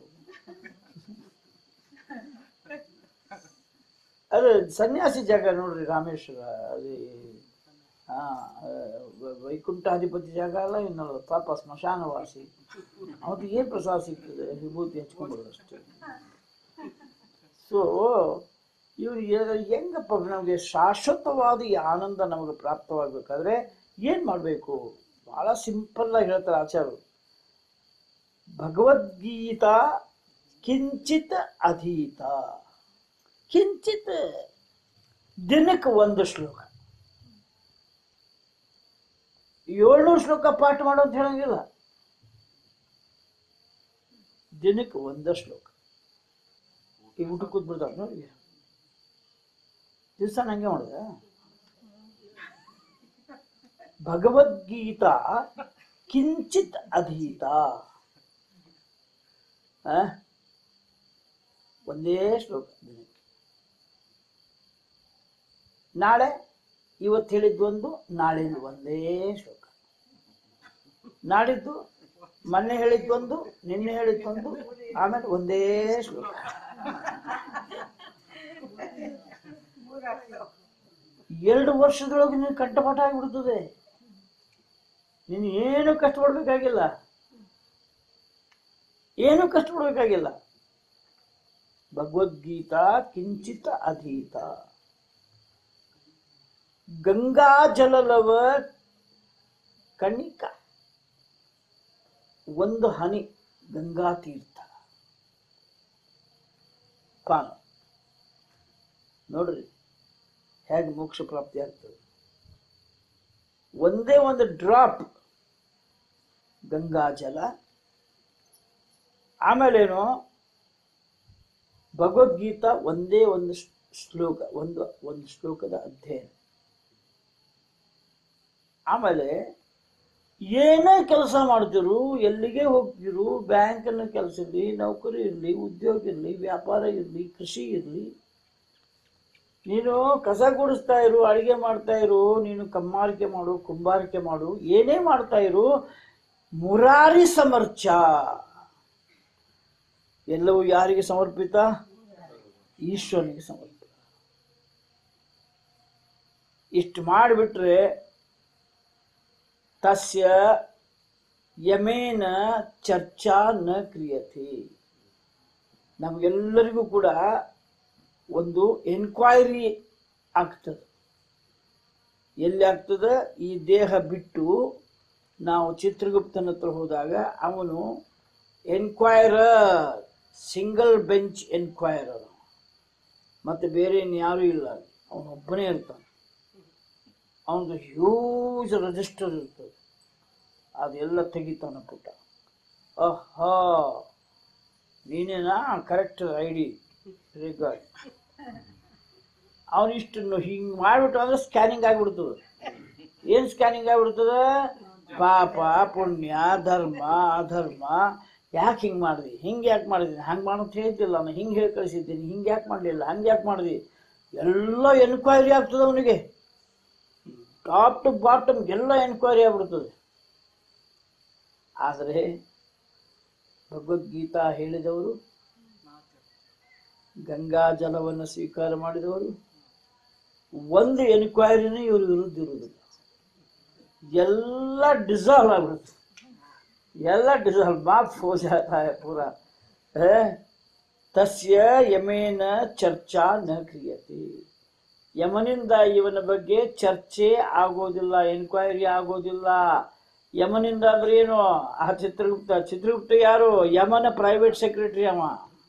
Speaker 1: ಅದು ಸನ್ಯಾಸಿ ಜಾಗ ನೋಡ್ರಿ ರಾಮೇಶ್ವರ ಅದು ಹಾ ವ- ವೈಕುಂಠಾಧಿಪತಿ ಜಾಗ ಅಲ್ಲ ಇನ್ನಲ್ಲ ಪಾಪ ಸ್ಮಶಾನವಾಸಿ ಅವತ್ತು ಏನು ಪ್ರಸಾದ ಸಿಗ್ತದೆ ವಿಭೂತಿ ಹಚ್ಕೊಂಡ್ಬಿಡೋದು ಅಷ್ಟೇ ಸೊ ಇವ್ರು ಹೆಂಗಪ್ಪ ನಮಗೆ ಶಾಶ್ವತವಾದ ಈ ಆನಂದ ನಮಗೆ ಪ್ರಾಪ್ತವಾಗಬೇಕಾದ್ರೆ ಏನು ಮಾಡಬೇಕು ಭಾಳ ಸಿಂಪಲ್ ಆಗಿ ಹೇಳ್ತಾರೆ ಆಚಾರ್ಯರು ಭಗವದ್ಗೀತಾ ಕಿಂಚಿತ್ ಅಧೀತ ಕಿಂಚಿತ್ ದಿನಕ್ಕೆ ಒಂದು ಶ್ಲೋಕ ಏಳ್ನೂರು ಶ್ಲೋಕ ಪಾಠ ಮಾಡೋ ಅಂತ ಹೇಳಂಗಿಲ್ಲ ದಿನಕ್ಕೆ ಒಂದ ಶ್ಲೋಕ ಈಗ ಊಟ ಕೂತ್ಬಿಡ್ತಾರ ನೋಡಿ ದಿವಸ ನಂಗೆ ಮಾಡಿದೆ ಭಗವದ್ಗೀತಾ ಕಿಂಚಿತ್ ಅಧೀತ ಆ? ಒಂದೇ ಶ್ಲೋಕ ದಿನಕ್ಕೆ ನಾಳೆ ಇವತ್ತು ಹೇಳಿದ್ದೊಂದು ನಾಳೆಂದು ಒಂದೇ ಶ್ಲೋಕ ನಾಡಿದ್ದು ಮೊನ್ನೆ ಹೇಳಿದ್ದೊಂದು ನಿನ್ನೆ ಹೇಳಿದ್ದೊಂದು ಆಮೇಲೆ ಒಂದೇ ಶ್ಲೋಕ ಎರಡು ವರ್ಷದೊಳಗೆ ನೀನು ಕಂಠಪಾಠ ಆಗಿಬಿಡ್ತದೆ ನೀನು ಏನು ಕಷ್ಟಪಡ್ಬೇಕಾಗಿಲ್ಲ ಏನು ಕಷ್ಟಪಡ್ಬೇಕಾಗಿಲ್ಲ ಭಗವದ್ಗೀತಾ ಕಿಂಚಿತ್ ಅಧೀತ ಗಂಗಾ ಜಲಲವ ಕಣಿಕ ಒಂದು ಹನಿ ಗಂಗಾ ತೀರ್ಥ ಪಾನ ನೋಡ್ರಿ ಹೇಗೆ ಮೋಕ್ಷ ಪ್ರಾಪ್ತಿ ಆಗ್ತದೆ ಒಂದೇ ಒಂದು ಡ್ರಾಪ್ ಗಂಗಾ ಜಲ ಆಮೇಲೇನು ಭಗವದ್ಗೀತಾ ಒಂದೇ ಒಂದು ಶ್ಲೋ- ಶ್ಲೋಕ ಒಂದು ಒಂದು ಶ್ಲೋಕದ ಅಧ್ಯಯನ ಆಮೇಲೆ ಏನೇ ಕೆಲಸ ಮಾಡ್ತಿರು ಎಲ್ಲಿಗೆ ಹೋಗ್ತಿರು ಬ್ಯಾಂಕಿನ ಕೆಲಸ ಇರಲಿ ನೌಕರಿ ಇರಲಿ ಉದ್ಯೋಗ ಇರಲಿ ವ್ಯಾಪಾರ ಇರಲಿ ಕೃಷಿ ಇರಲಿ ನೀನು ಕಸ ಗುಡಿಸ್ತಾ ಇರು ಅಡಿಗೆ ಮಾಡ್ತಾ ಇರು ನೀನು ಕಮ್ಮಾರಿಕೆ ಮಾಡು ಕುಂಬಾರಿಕೆ ಮಾಡು ಏನೇ ಮಾಡ್ತಾ ಇರು ಮುರಾರಿ ಸಮರ್ಚ ಎಲ್ಲವೂ ಯಾರಿಗೆ ಸಮರ್ಪಿತ ಈಶ್ವರನಿಗೆ ಸಮರ್ಪಿತ ಇಷ್ಟು ಮಾಡಿಬಿಟ್ರೆ ತಸ್ಯ ಯಮೇನ ಚರ್ಚಾ ನ ಕ್ರಿಯತೆ ನಮಗೆಲ್ಲರಿಗೂ ಕೂಡ ಒಂದು ಎನ್ಕ್ವೈರಿ ಆಗ್ತದೆ ಎಲ್ಲಿ ಆಗ್ತದೆ ಈ ದೇಹ ಬಿಟ್ಟು ನಾವು ಚಿತ್ರಗುಪ್ತನ ಹತ್ರ ಹೋದಾಗ ಅವನು ಎನ್ಕ್ವೈರರ್ ಸಿಂಗಲ್ ಬೆಂಚ್ ಎನ್ಕ್ವೈರರ್ ಮತ್ತೆ ಬೇರೆ ಇನ್ಯಾರೂ ಇಲ್ಲ ಅವನೊಬ್ಬನೇ ಇರ್ತಾನೆ ಅವನದು ಹ್ಯೂಜ್ ರಿಜಿಸ್ಟರ್ ಇರ್ತದೆ ಅದೆಲ್ಲ ತೆಗಿತಾನ ಪುಟ್ಟ ಅಹಾ ನೀನೇನಾ ಕರೆಕ್ಟ್ ಐ ಡಿ ರಿಗಾರ್ಡ್ ಅವನಿಷ್ಟು ಹಿಂಗೆ ಮಾಡಿಬಿಟ್ಟು ಅಂದ್ರೆ ಸ್ಕ್ಯಾನಿಂಗ್ ಆಗಿಬಿಡ್ತದೆ ಏನು ಸ್ಕ್ಯಾನಿಂಗ್ ಆಗಿಬಿಡ್ತದೆ ಪಾಪ ಪುಣ್ಯ ಧರ್ಮ ಅಧರ್ಮ ಯಾಕೆ ಹಿಂಗೆ ಮಾಡಿದ್ವಿ ಹಿಂಗೆ ಯಾಕೆ ಮಾಡಿದ್ವಿ ಹಂಗೆ ಮಾಡೋದು ಹೇಳ್ತಿಲ್ಲ ನಾನು ಹಿಂಗೆ ಹೇಳಿ ಕಳಿಸಿದ್ದೀನಿ ಹಿಂಗೆ ಯಾಕೆ ಮಾಡಲಿಲ್ಲ ಹಂಗೆ ಯಾಕೆ ಮಾಡಿದ್ವಿ ಎಲ್ಲ ಎನ್ಕ್ವೈರಿ ಆಗ್ತದೆ ಅವನಿಗೆ ಟಾಪ್ ಟು ಬಾಟಮ್ ಎಲ್ಲ ಎನ್ಕ್ವೈರಿ ಆಗ್ಬಿಡ್ತದೆ ಆದರೆ ಭಗವದ್ಗೀತಾ ಹೇಳಿದವರು ಗಂಗಾ ಜಲವನ್ನು ಸ್ವೀಕಾರ ಮಾಡಿದವರು ಒಂದು ಎನ್ಕ್ವೈರಿನೇ ಇವ್ರ ವಿರುದ್ಧ ಇರುವುದಿಲ್ಲ ಎಲ್ಲ ಡಿಸಾಲ್ವ್ ಆಗ್ಬಿಡುತ್ತೆ ಎಲ್ಲ ಡಿಸಾಲ್ವ್ ಮಾಫ್ ಹೋ ಜಾತಾ है पूरा है ತಸ್ಯ ಯಮೇನ ಚರ್ಚಾ ನ ಕ್ರಿಯತೆ ಯಮನಿಂದ ಇವನ ಬಗ್ಗೆ ಚರ್ಚೆ ಆಗೋದಿಲ್ಲ ಎನ್ಕ್ವೈರಿ ಆಗೋದಿಲ್ಲ ಯಮನಿಂದ ಅಂದ್ರೆ ಏನು ಆ ಚಿತ್ರಗುಪ್ತ ಚಿತ್ರಗುಪ್ತ ಯಾರು ಯಮನ ಪ್ರೈವೇಟ್ ಸೆಕ್ರೆಟರಿ ಅವ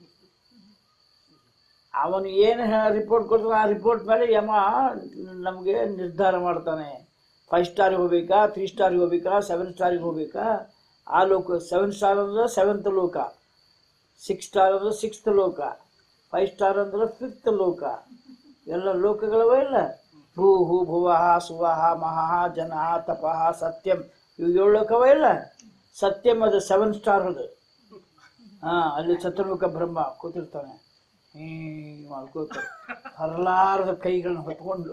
Speaker 1: ಅವನು ಏನು ರಿಪೋರ್ಟ್ ಕೊಡ್ತಾನೆ ಆ ರಿಪೋರ್ಟ್ ಮೇಲೆ ಯಮ ನಮಗೆ ನಿರ್ಧಾರ ಮಾಡ್ತಾನೆ ಫೈವ್ ಸ್ಟಾರಿಗೆ ಹೋಗ್ಬೇಕಾ ತ್ರೀ ಸ್ಟಾರಿಗೆ ಹೋಗ್ಬೇಕಾ ಸೆವೆನ್ ಸ್ಟಾರಿಗೆ ಹೋಗ್ಬೇಕಾ ಆ ಲೋಕ ಸೆವೆನ್ ಸ್ಟಾರ್ ಅಂದ್ರೆ ಸೆವೆಂತ್ ಲೋಕ ಸಿಕ್ಸ್ ಸ್ಟಾರ್ ಅಂದ್ರೆ ಸಿಕ್ಸ್ತ್ ಲೋಕ ಫೈವ್ ಸ್ಟಾರ್ ಅಂದ್ರೆ ಫಿಫ್ತ್ ಲೋಕ ಎಲ್ಲ ಲೋಕಗಳವ ಇಲ್ಲ ಭೂ ಹೂ ಭುವಃ ಸುವಹ ಮಹಃ ಜನಃ ತಪಃ ಸತ್ಯಂ ಇವು ಏಳು ಲೋಕವ ಇಲ್ಲ ಸತ್ಯಂ ಅದು ಸೆವೆನ್ ಸ್ಟಾರ್ ಅದು ಹಾ ಅಲ್ಲಿ ಚತುರ್ಮುಖ ಬ್ರಹ್ಮ ಕೂತಿರ್ತಾನೆ ಹೀಗೆ ಮಾಡ್ಕೋತ ಹರಲಾರದ ಕೈಗಳನ್ನ ಹೊತ್ಕೊಂಡು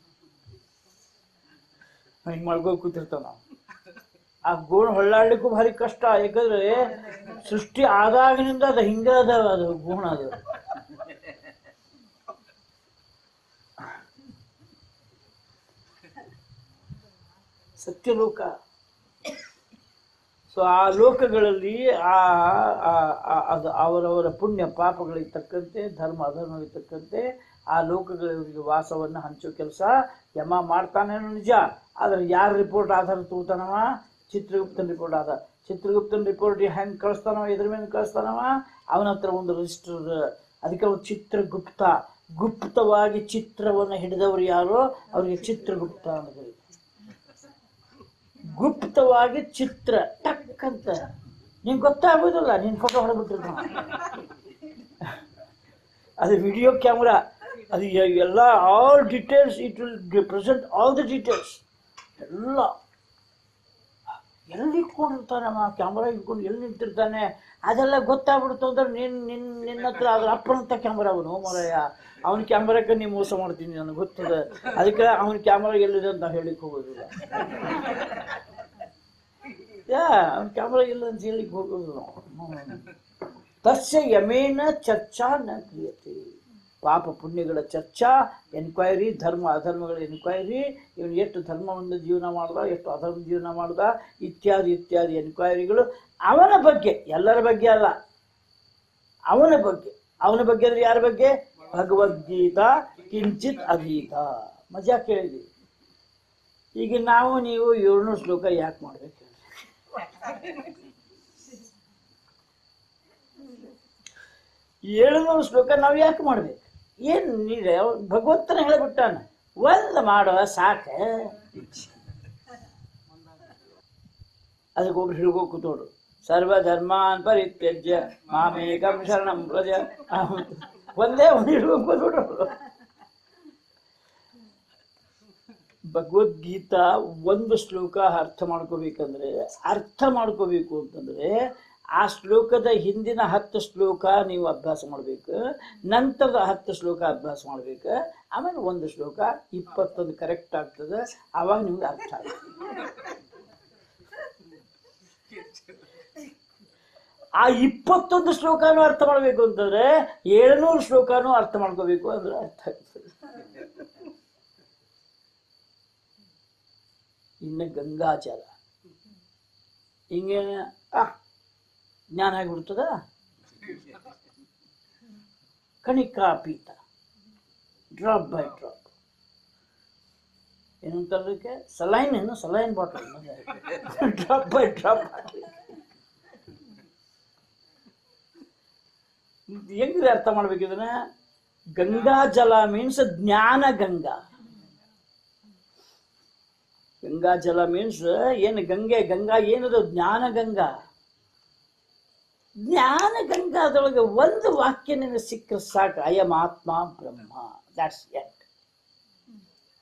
Speaker 1: ಹಿಂಗೆ ಮಾಡ್ಕೊಂಡು ಕೂತಿರ್ತಾನ ಆ ಗೋಣ ಹೊಳ್ಳಾಡ್ಲಿಕ್ಕೂ ಭಾರಿ ಕಷ್ಟ ಯಾಕಂದ್ರೆ ಸೃಷ್ಟಿ ಆದಾಗಿನಿಂದ ಅದು ಹಿಂಗ ಅದ ಅದು ಗುಣ ಅದು ಸತ್ಯಲೋಕ ಸೊ ಆ ಲೋಕಗಳಲ್ಲಿ ಆ ಆ- ಆ- ಅದು ಅವರವರ ಪುಣ್ಯ ಪಾಪಗಳಿಗೆ ತಕ್ಕಂತೆ ಧರ್ಮ ಅಧರ್ಮಗಳಿಗೆ ತಕ್ಕಂತೆ ಆ ಲೋಕಗಳಿಗೆ ವಾಸವನ್ನು ಹಂಚೋ ಕೆಲಸ ಯಮ ಮಾಡ್ತಾನೇನೋ ನಿಜ ಆದ್ರೆ ಯಾರ ರಿಪೋರ್ಟ್ ಆಧಾರ ತಗೋತಾನವ ಚಿತ್ರಗುಪ್ತನ ರಿಪೋರ್ಟ್ ಆಧಾರ ಚಿತ್ರಗುಪ್ತನ ರಿಪೋರ್ಟ್ ಹೆಂಗೆ ಕಳಿಸ್ತಾನವ ಇದ್ರ ಮೇಲೆ ಕಳಿಸ್ತಾನವ ಅವನ ಹತ್ರ ಒಂದು ರಿಜಿಸ್ಟರ್ ಅದಕ್ಕೆ ಅವ್ನು ಚಿತ್ರಗುಪ್ತ ಗುಪ್ತವಾಗಿ ಚಿತ್ರವನ್ನು ಹಿಡಿದವರು ಯಾರೋ ಅವ್ರಿಗೆ ಚಿತ್ರಗುಪ್ತ ಅಂತ ಕರೀತಾರೆ ಗುಪ್ತವಾಗಿ ಚಿತ್ರ ಟಕ್ ಅಂತ ನಿಂಗೆ ಗೊತ್ತಾಗೋದಿಲ್ಲ ನಿನ್ ಫೋಟೋ ಹೊಡೆದ್ಬಿಟ್ಟಿರ್ತಾನ ಅದು ವಿಡಿಯೋ ಕ್ಯಾಮ್ರಾ ಅದು ಎ- ಎಲ್ಲ all details it will present all the details ಎಲ್ಲ ಎಲ್ಲಿ ಇಟ್ಕೊಂಡಿರ್ತಾನಮ್ಮ ಕ್ಯಾಮ್ರಾ ಇಟ್ಕೊಂಡು ಎಲ್ಲಿ ನಿಂತಿರ್ತಾನೆ ಅದೆಲ್ಲ ಗೊತ್ತಾಗ್ಬಿಡ್ತು ಅಂದ್ರೆ ನಿನ್ ನಿನ್ ನಿನ್ನ ಹತ್ರ ಅದ್ರ ಅಪ್ಪನಂತ ಕ್ಯಾಮ್ರಾ ಅವನು ಮರಯ್ಯ ಅವನ ಕ್ಯಾಮ್ರಾಕ್ಕೆ ನೀವು ಮೋಸ ಮಾಡ್ತೀನಿ ನನಗೆ ಗೊತ್ತದ ಅದಕ್ಕೆ ಅವನ ಕ್ಯಾಮ್ರಾ ಎಲ್ಲಿದೆ ಅಂತ ಹೇಳಿಕ್ ಹೋಗೋದಿಲ್ಲ ಯಾ ಅವ್ನ ಕ್ಯಾಮ್ರಾ ಇಲ್ಲ ಅಂತ ಹೇಳಿಕ್ ಹೋಗೋದಿಲ್ಲ ಹ್ಮ್. ತಸ್ಯ ಯಮೇನ ಚರ್ಚಾ ನ ಕ್ರಿಯತೆ ಪಾಪ ಪುಣ್ಯಗಳ ಚರ್ಚಾ ಎನ್ಕ್ವೈರಿ ಧರ್ಮ ಅಧರ್ಮಗಳ ಎನ್ಕ್ವೈರಿ ಇವನು ಎಷ್ಟು ಧರ್ಮವನ್ನು ಜೀವನ ಮಾಡ್ದ ಎಷ್ಟು ಅಧರ್ಮ ಜೀವನ ಮಾಡ್ದ ಇತ್ಯಾದಿ ಇತ್ಯಾದಿ ಎನ್ಕ್ವೈರಿಗಳು ಅವನ ಬಗ್ಗೆ ಎಲ್ಲರ ಬಗ್ಗೆ ಅಲ್ಲ ಅವನ ಬಗ್ಗೆ ಅವನ ಬಗ್ಗೆ ಅಂದ್ರೆ ಯಾರ ಬಗ್ಗೆ ಭಗವದ್ಗೀತಾ ಕಿಂಚಿತ್ ಅಧೀತ ಮಜಾ ಕೇಳಿದ್ವಿ ಈಗ ನಾವು ನೀವು ಏಳ್ನೂರು ಶ್ಲೋಕ ಯಾಕೆ ಮಾಡ್ಬೇಕು ಹೇಳಿ? ಏಳುನೂರು ಶ್ಲೋಕ ನಾವು ಯಾಕೆ ಮಾಡ್ಬೇಕು ಏನು ನೀಡ ಭಗವಂತನ ಹೇಳಿಬಿಟ್ಟಾನ ಒಂದು ಮಾಡುವ ಸಾಕ ಅದಕ್ಕೆ ಒಬ್ರು ಹಿಡ್ಕೋ ಕೂತೋಡು ಸರ್ವಧರ್ಮಾನ್ ಪರಿತ್ಯಜ್ಯ ಮಾಮೇಕಂ ಶರಣಂ ಪ್ರಜ ಒಂದೇ ಒಂದು ಹಿಡ್ಕೊಂಡು ಕೂತ್ಬಿಟ್ರು ಭಗವದ್ಗೀತಾ ಒಂದು ಶ್ಲೋಕ ಅರ್ಥ ಮಾಡ್ಕೋಬೇಕಂದ್ರೆ ಅರ್ಥ ಮಾಡ್ಕೋಬೇಕು ಅಂತಂದ್ರೆ ಆ ಶ್ಲೋಕದ ಹಿಂದಿನ ಹತ್ತು ಶ್ಲೋಕ ನೀವು ಅಭ್ಯಾಸ ಮಾಡ್ಬೇಕು ನಂತರದ ಹತ್ತು ಶ್ಲೋಕ ಅಭ್ಯಾಸ ಮಾಡ್ಬೇಕು ಆಮೇಲೆ ಒಂದು ಶ್ಲೋಕ ಇಪ್ಪತ್ತೊಂದು ಕರೆಕ್ಟ್ ಆಗ್ತದೆ ಆವಾಗ ನಿಮ್ಗೆ ಅರ್ಥ ಆಗ್ತದೆ ಆ ಇಪ್ಪತ್ತೊಂದು ಶ್ಲೋಕನೂ ಅರ್ಥ ಮಾಡ್ಬೇಕು ಅಂತಂದ್ರೆ ಏಳ್ನೂರು ಶ್ಲೋಕನೂ ಅರ್ಥ ಮಾಡ್ಕೋಬೇಕು ಅಂದ್ರೆ ಅರ್ಥ ಆಗ್ತದೆ ಇನ್ನು ಗಂಗಾಜಲ ಹಿಂಗೆ ಆ ಜ್ಞಾನ ಆಗಿಬಿಡ್ತದ ಕಣಿಕಾ ಪೀತ ಡ್ರಾಪ್ ಬೈ ಡ್ರಾಪ್ ಏನಂತದಕ್ಕೆ ಸಲೈನ್ ಏನು saline bottle drop by drop ಹೆಂಗಿದೆ ಅರ್ಥ ಮಾಡ್ಬೇಕು ಇದನ್ನ ಗಂಗಾ ಜಲ ಮೀನ್ಸ್ ಜ್ಞಾನ ಗಂಗಾ ಗಂಗಾ ಜಲ ಮೀನ್ಸ್ ಏನು ಗಂಗೆ ಗಂಗಾ ಏನದು ಜ್ಞಾನ ಗಂಗಾ ಜ್ಞಾನ ಗಂಗಾದೊಳಗೆ ಒಂದು ವಾಕ್ಯ ನಿನಗೆ ಸಿಕ್ಕರೆ ಸಾಕು ಅಯಂ ಆತ್ಮ ಬ್ರಹ್ಮ ದಾಟ್ಸ್ ಎಟ್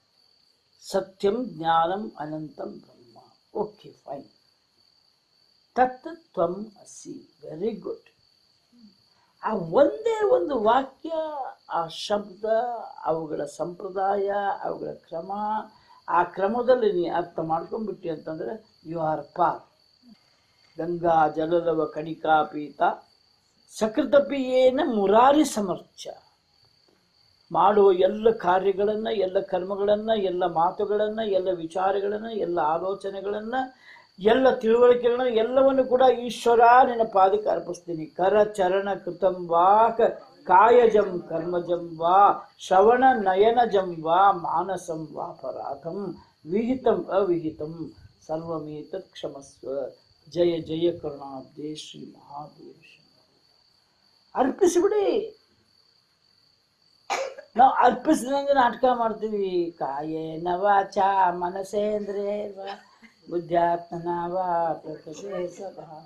Speaker 1: ಸತ್ಯಂ ಜ್ಞಾನಂ ಅನಂತಂ ಬ್ರಹ್ಮ ಓಕೆ ಫೈನ್ ತತ್ ತ್ವಂ ಅಸಿ ವೆರಿ ಗುಡ್ ಆ ಒಂದೇ ಒಂದು ವಾಕ್ಯ ಆ ಶಬ್ದ ಅವುಗಳ ಸಂಪ್ರದಾಯ ಅವುಗಳ ಕ್ರಮ ಆ ಕ್ರಮದಲ್ಲಿ ನೀ ಅರ್ಥ ಮಾಡ್ಕೊಂಡ್ಬಿಟ್ಟಿ ಅಂತಂದ್ರೆ ಯು ಆರ್ ಪಾರ್ ಗಂಗಾ ಜಲಲವ ಕಣಿಕಾಪೀತ ಸಕೃತಪಿಯೇನ ಮುರಾರಿ ಸಮರ್ಚ ಮಾಡುವ ಎಲ್ಲ ಕಾರ್ಯಗಳನ್ನು ಎಲ್ಲ ಕರ್ಮಗಳನ್ನು ಎಲ್ಲ ಮಾತುಗಳನ್ನು ಎಲ್ಲ ವಿಚಾರಗಳನ್ನು ಎಲ್ಲ ಆಲೋಚನೆಗಳನ್ನು ಎಲ್ಲ ತಿಳುವಳಿಕೆಗಳನ್ನು ಎಲ್ಲವನ್ನು ಕೂಡ ಈಶ್ವರ ನಿನ್ನ ಪಾದಕ್ಕೆ ಅರ್ಪಿಸ್ತೀನಿ ಕರ ಚರಣ ಕೃತಂ ವಾ ಕ- ಕಾಯಜಂ ಕರ್ಮಜಂ ವಾ ಶ್ರವಣ ನಯನಜಂ ವಾ ಮಾನಸಂ ವಾ ಪರಾಧಂ ವಿಹಿತಂ ಅವಿಹಿತಂ ಸರ್ವಮೇತತ್ ಕ್ಷಮಸ್ವ ಜಯ ಜಯ ಕರುಣಾಬ್ಧೆ ಶ್ರೀ ಮಹಾದೇವ ಅರ್ಪಿಸಿಬಿಡಿ ನಾವು ಅರ್ಪಿಸಿದಂಗೆ ನಾಟಕ ಮಾಡ್ತೀವಿ ಕಾಯೇನ ವಾಚ ಮನಸೇಂದ್ರಿಯ ಬುದ್ಧಾತ್ಮನ ವಾ ಪ್ರಕೃತಿ ಸ್ವಭಾವ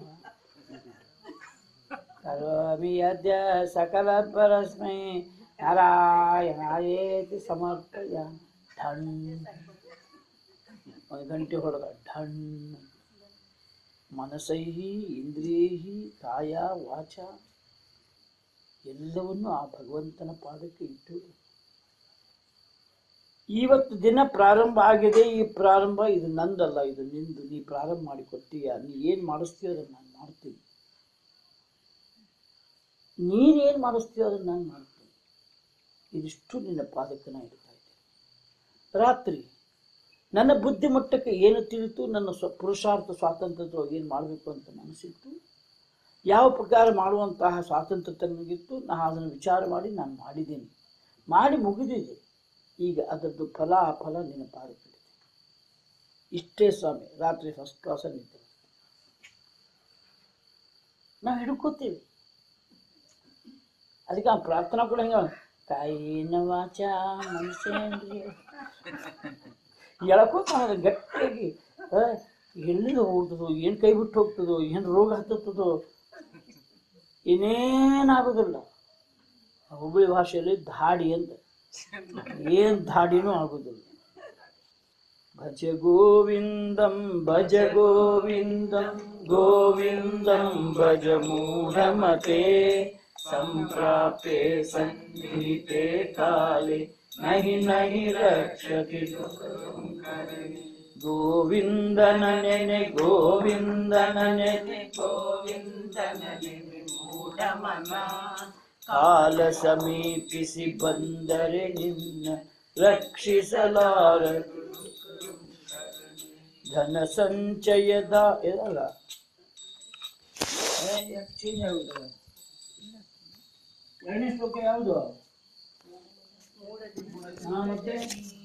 Speaker 1: ಕರೋಮಿ ಅದ್ಯ ಸಕಲ ಪರಸ್ಮೈ ನಾರಾಯಣಾಯೇತಿ ಸಮರ್ಪಯ ಢಣ್ ಒಂದು ಗಂಟೆ ಹೊಡೆದ ಢಣ್ ಮನಸೈಹಿ ಇಂದ್ರಿಯೈಹಿ ಕಾಯ ವಾಚ ಎಲ್ಲವನ್ನು ಆ ಭಗವಂತನ ಪಾದಕ್ಕೆ ಇಟ್ಟು ಇವತ್ತು ದಿನ ಪ್ರಾರಂಭ ಆಗಿದೆ ಈ ಪ್ರಾರಂಭ ಇದು ನಂದಲ್ಲ ಇದು ನಿಂದು ನೀ ಪ್ರಾರಂಭ ಮಾಡಿಕೊಟ್ಟಿಯ ನೀ ಏನು ಮಾಡಿಸ್ತೀಯೋ ಅದನ್ನು ನಾನು ಮಾಡ್ತೀನಿ ನೀನೇನು ಮಾಡಿಸ್ತೀಯೋ ಅದನ್ನು ನಾನು ಮಾಡ್ತೀನಿ ಇದಿಷ್ಟು ನಿನ್ನ ಪಾದಕ್ಕೆ ನಾನು ಇಡ್ತಾ ಇದ್ದೇನೆ ರಾತ್ರಿ ನನ್ನ ಬುದ್ಧಿ ಮಟ್ಟಕ್ಕೆ ಏನು ತಿಳಿತು ನನ್ನ ಸ್ವ ಪುರುಷಾರ್ಥ ಸ್ವಾತಂತ್ರ್ಯದೊಳಗೆ ಏನು ಮಾಡಬೇಕು ಅಂತ ಮನಸ್ಸಿತ್ತು ಯಾವ ಪ್ರಕಾರ ಮಾಡುವಂತಹ ಸ್ವಾತಂತ್ರ್ಯ ನನಗಿತ್ತು ನಾನು ಅದನ್ನು ವಿಚಾರ ಮಾಡಿ ನಾನು ಮಾಡಿದ್ದೀನಿ ಮಾಡಿ ಮುಗಿದಿದೆ ಈಗ ಅದರದ್ದು ಫಲ ಫಲ ನಿನ್ನ ಪಾದಕ್ಕಿದೆ ಇಷ್ಟೇ ಸ್ವಾಮಿ ರಾತ್ರಿ ಫಸ್ಟ್ ಕ್ಲಾಸಲ್ಲಿ ನಿಂತು ನಾವು ಹಿಡ್ಕೋತೀವಿ ಅದಕ್ಕೆ ಆ ಪ್ರಾರ್ಥನಾ ಕೂಡ ಹಿಂಗ ಕಾಯಿನ ವಾಚ ಮನಸ್ಸೇನ್ರಿ ಎಳ್ಕೋತ ಅದು ಗಟ್ಟಿಯಾಗಿ ಆ, ಎಲ್ಲಿಂದ ಹೋಗ್ತದೋ ಏನು ಕೈ ಬಿಟ್ಟು ಹೋಗ್ತದೋ ಏನು ರೋಗ ಹತ್ತುತ್ತದೋ ಏನೇನಾಗೋದಿಲ್ಲ ಹುಬ್ಬಳ್ಳಿ ಭಾಷೆಯಲ್ಲಿ ಧಾಡಿ ಅಂತ ಏನ್ ಧಾಡಿನೂ ಆಗೋದಿಲ್ಲ ಭಜ ಗೋವಿಂದಂ ಭಜ ಗೋವಿಂದಂ ಗೋವಿಂದಂ ಭಜ ಮೂಢಮತೆ ಸಂಪ್ರಾಪ್ತೆ ಸನ್ನಿಹಿತೆ ಕಾಲೆ ನಹಿ ನಹಿ ರಕ್ಷತಿ ಗೋವಿಂದನ ನೆನೆ ಗೋವಿಂದನ ನೆನೆ
Speaker 2: ಗೋವಿಂದನ ಮೂಢಮನ
Speaker 1: ಕಾಲ ಸಮೀಪಿಸಿ ಬಂದರೆ ನಿನ್ನ ರಕ್ಷಿಸಲಾರ ಧನ ಸಂಚಯದ ಇದಲ್ಲ ಏ, ಯಾಕ್ change ಆಗೋದು? ಎರಡನೇ ಶ್ಲೋಕ ಯಾವುದು ಹಾ, ಮತ್ತೆ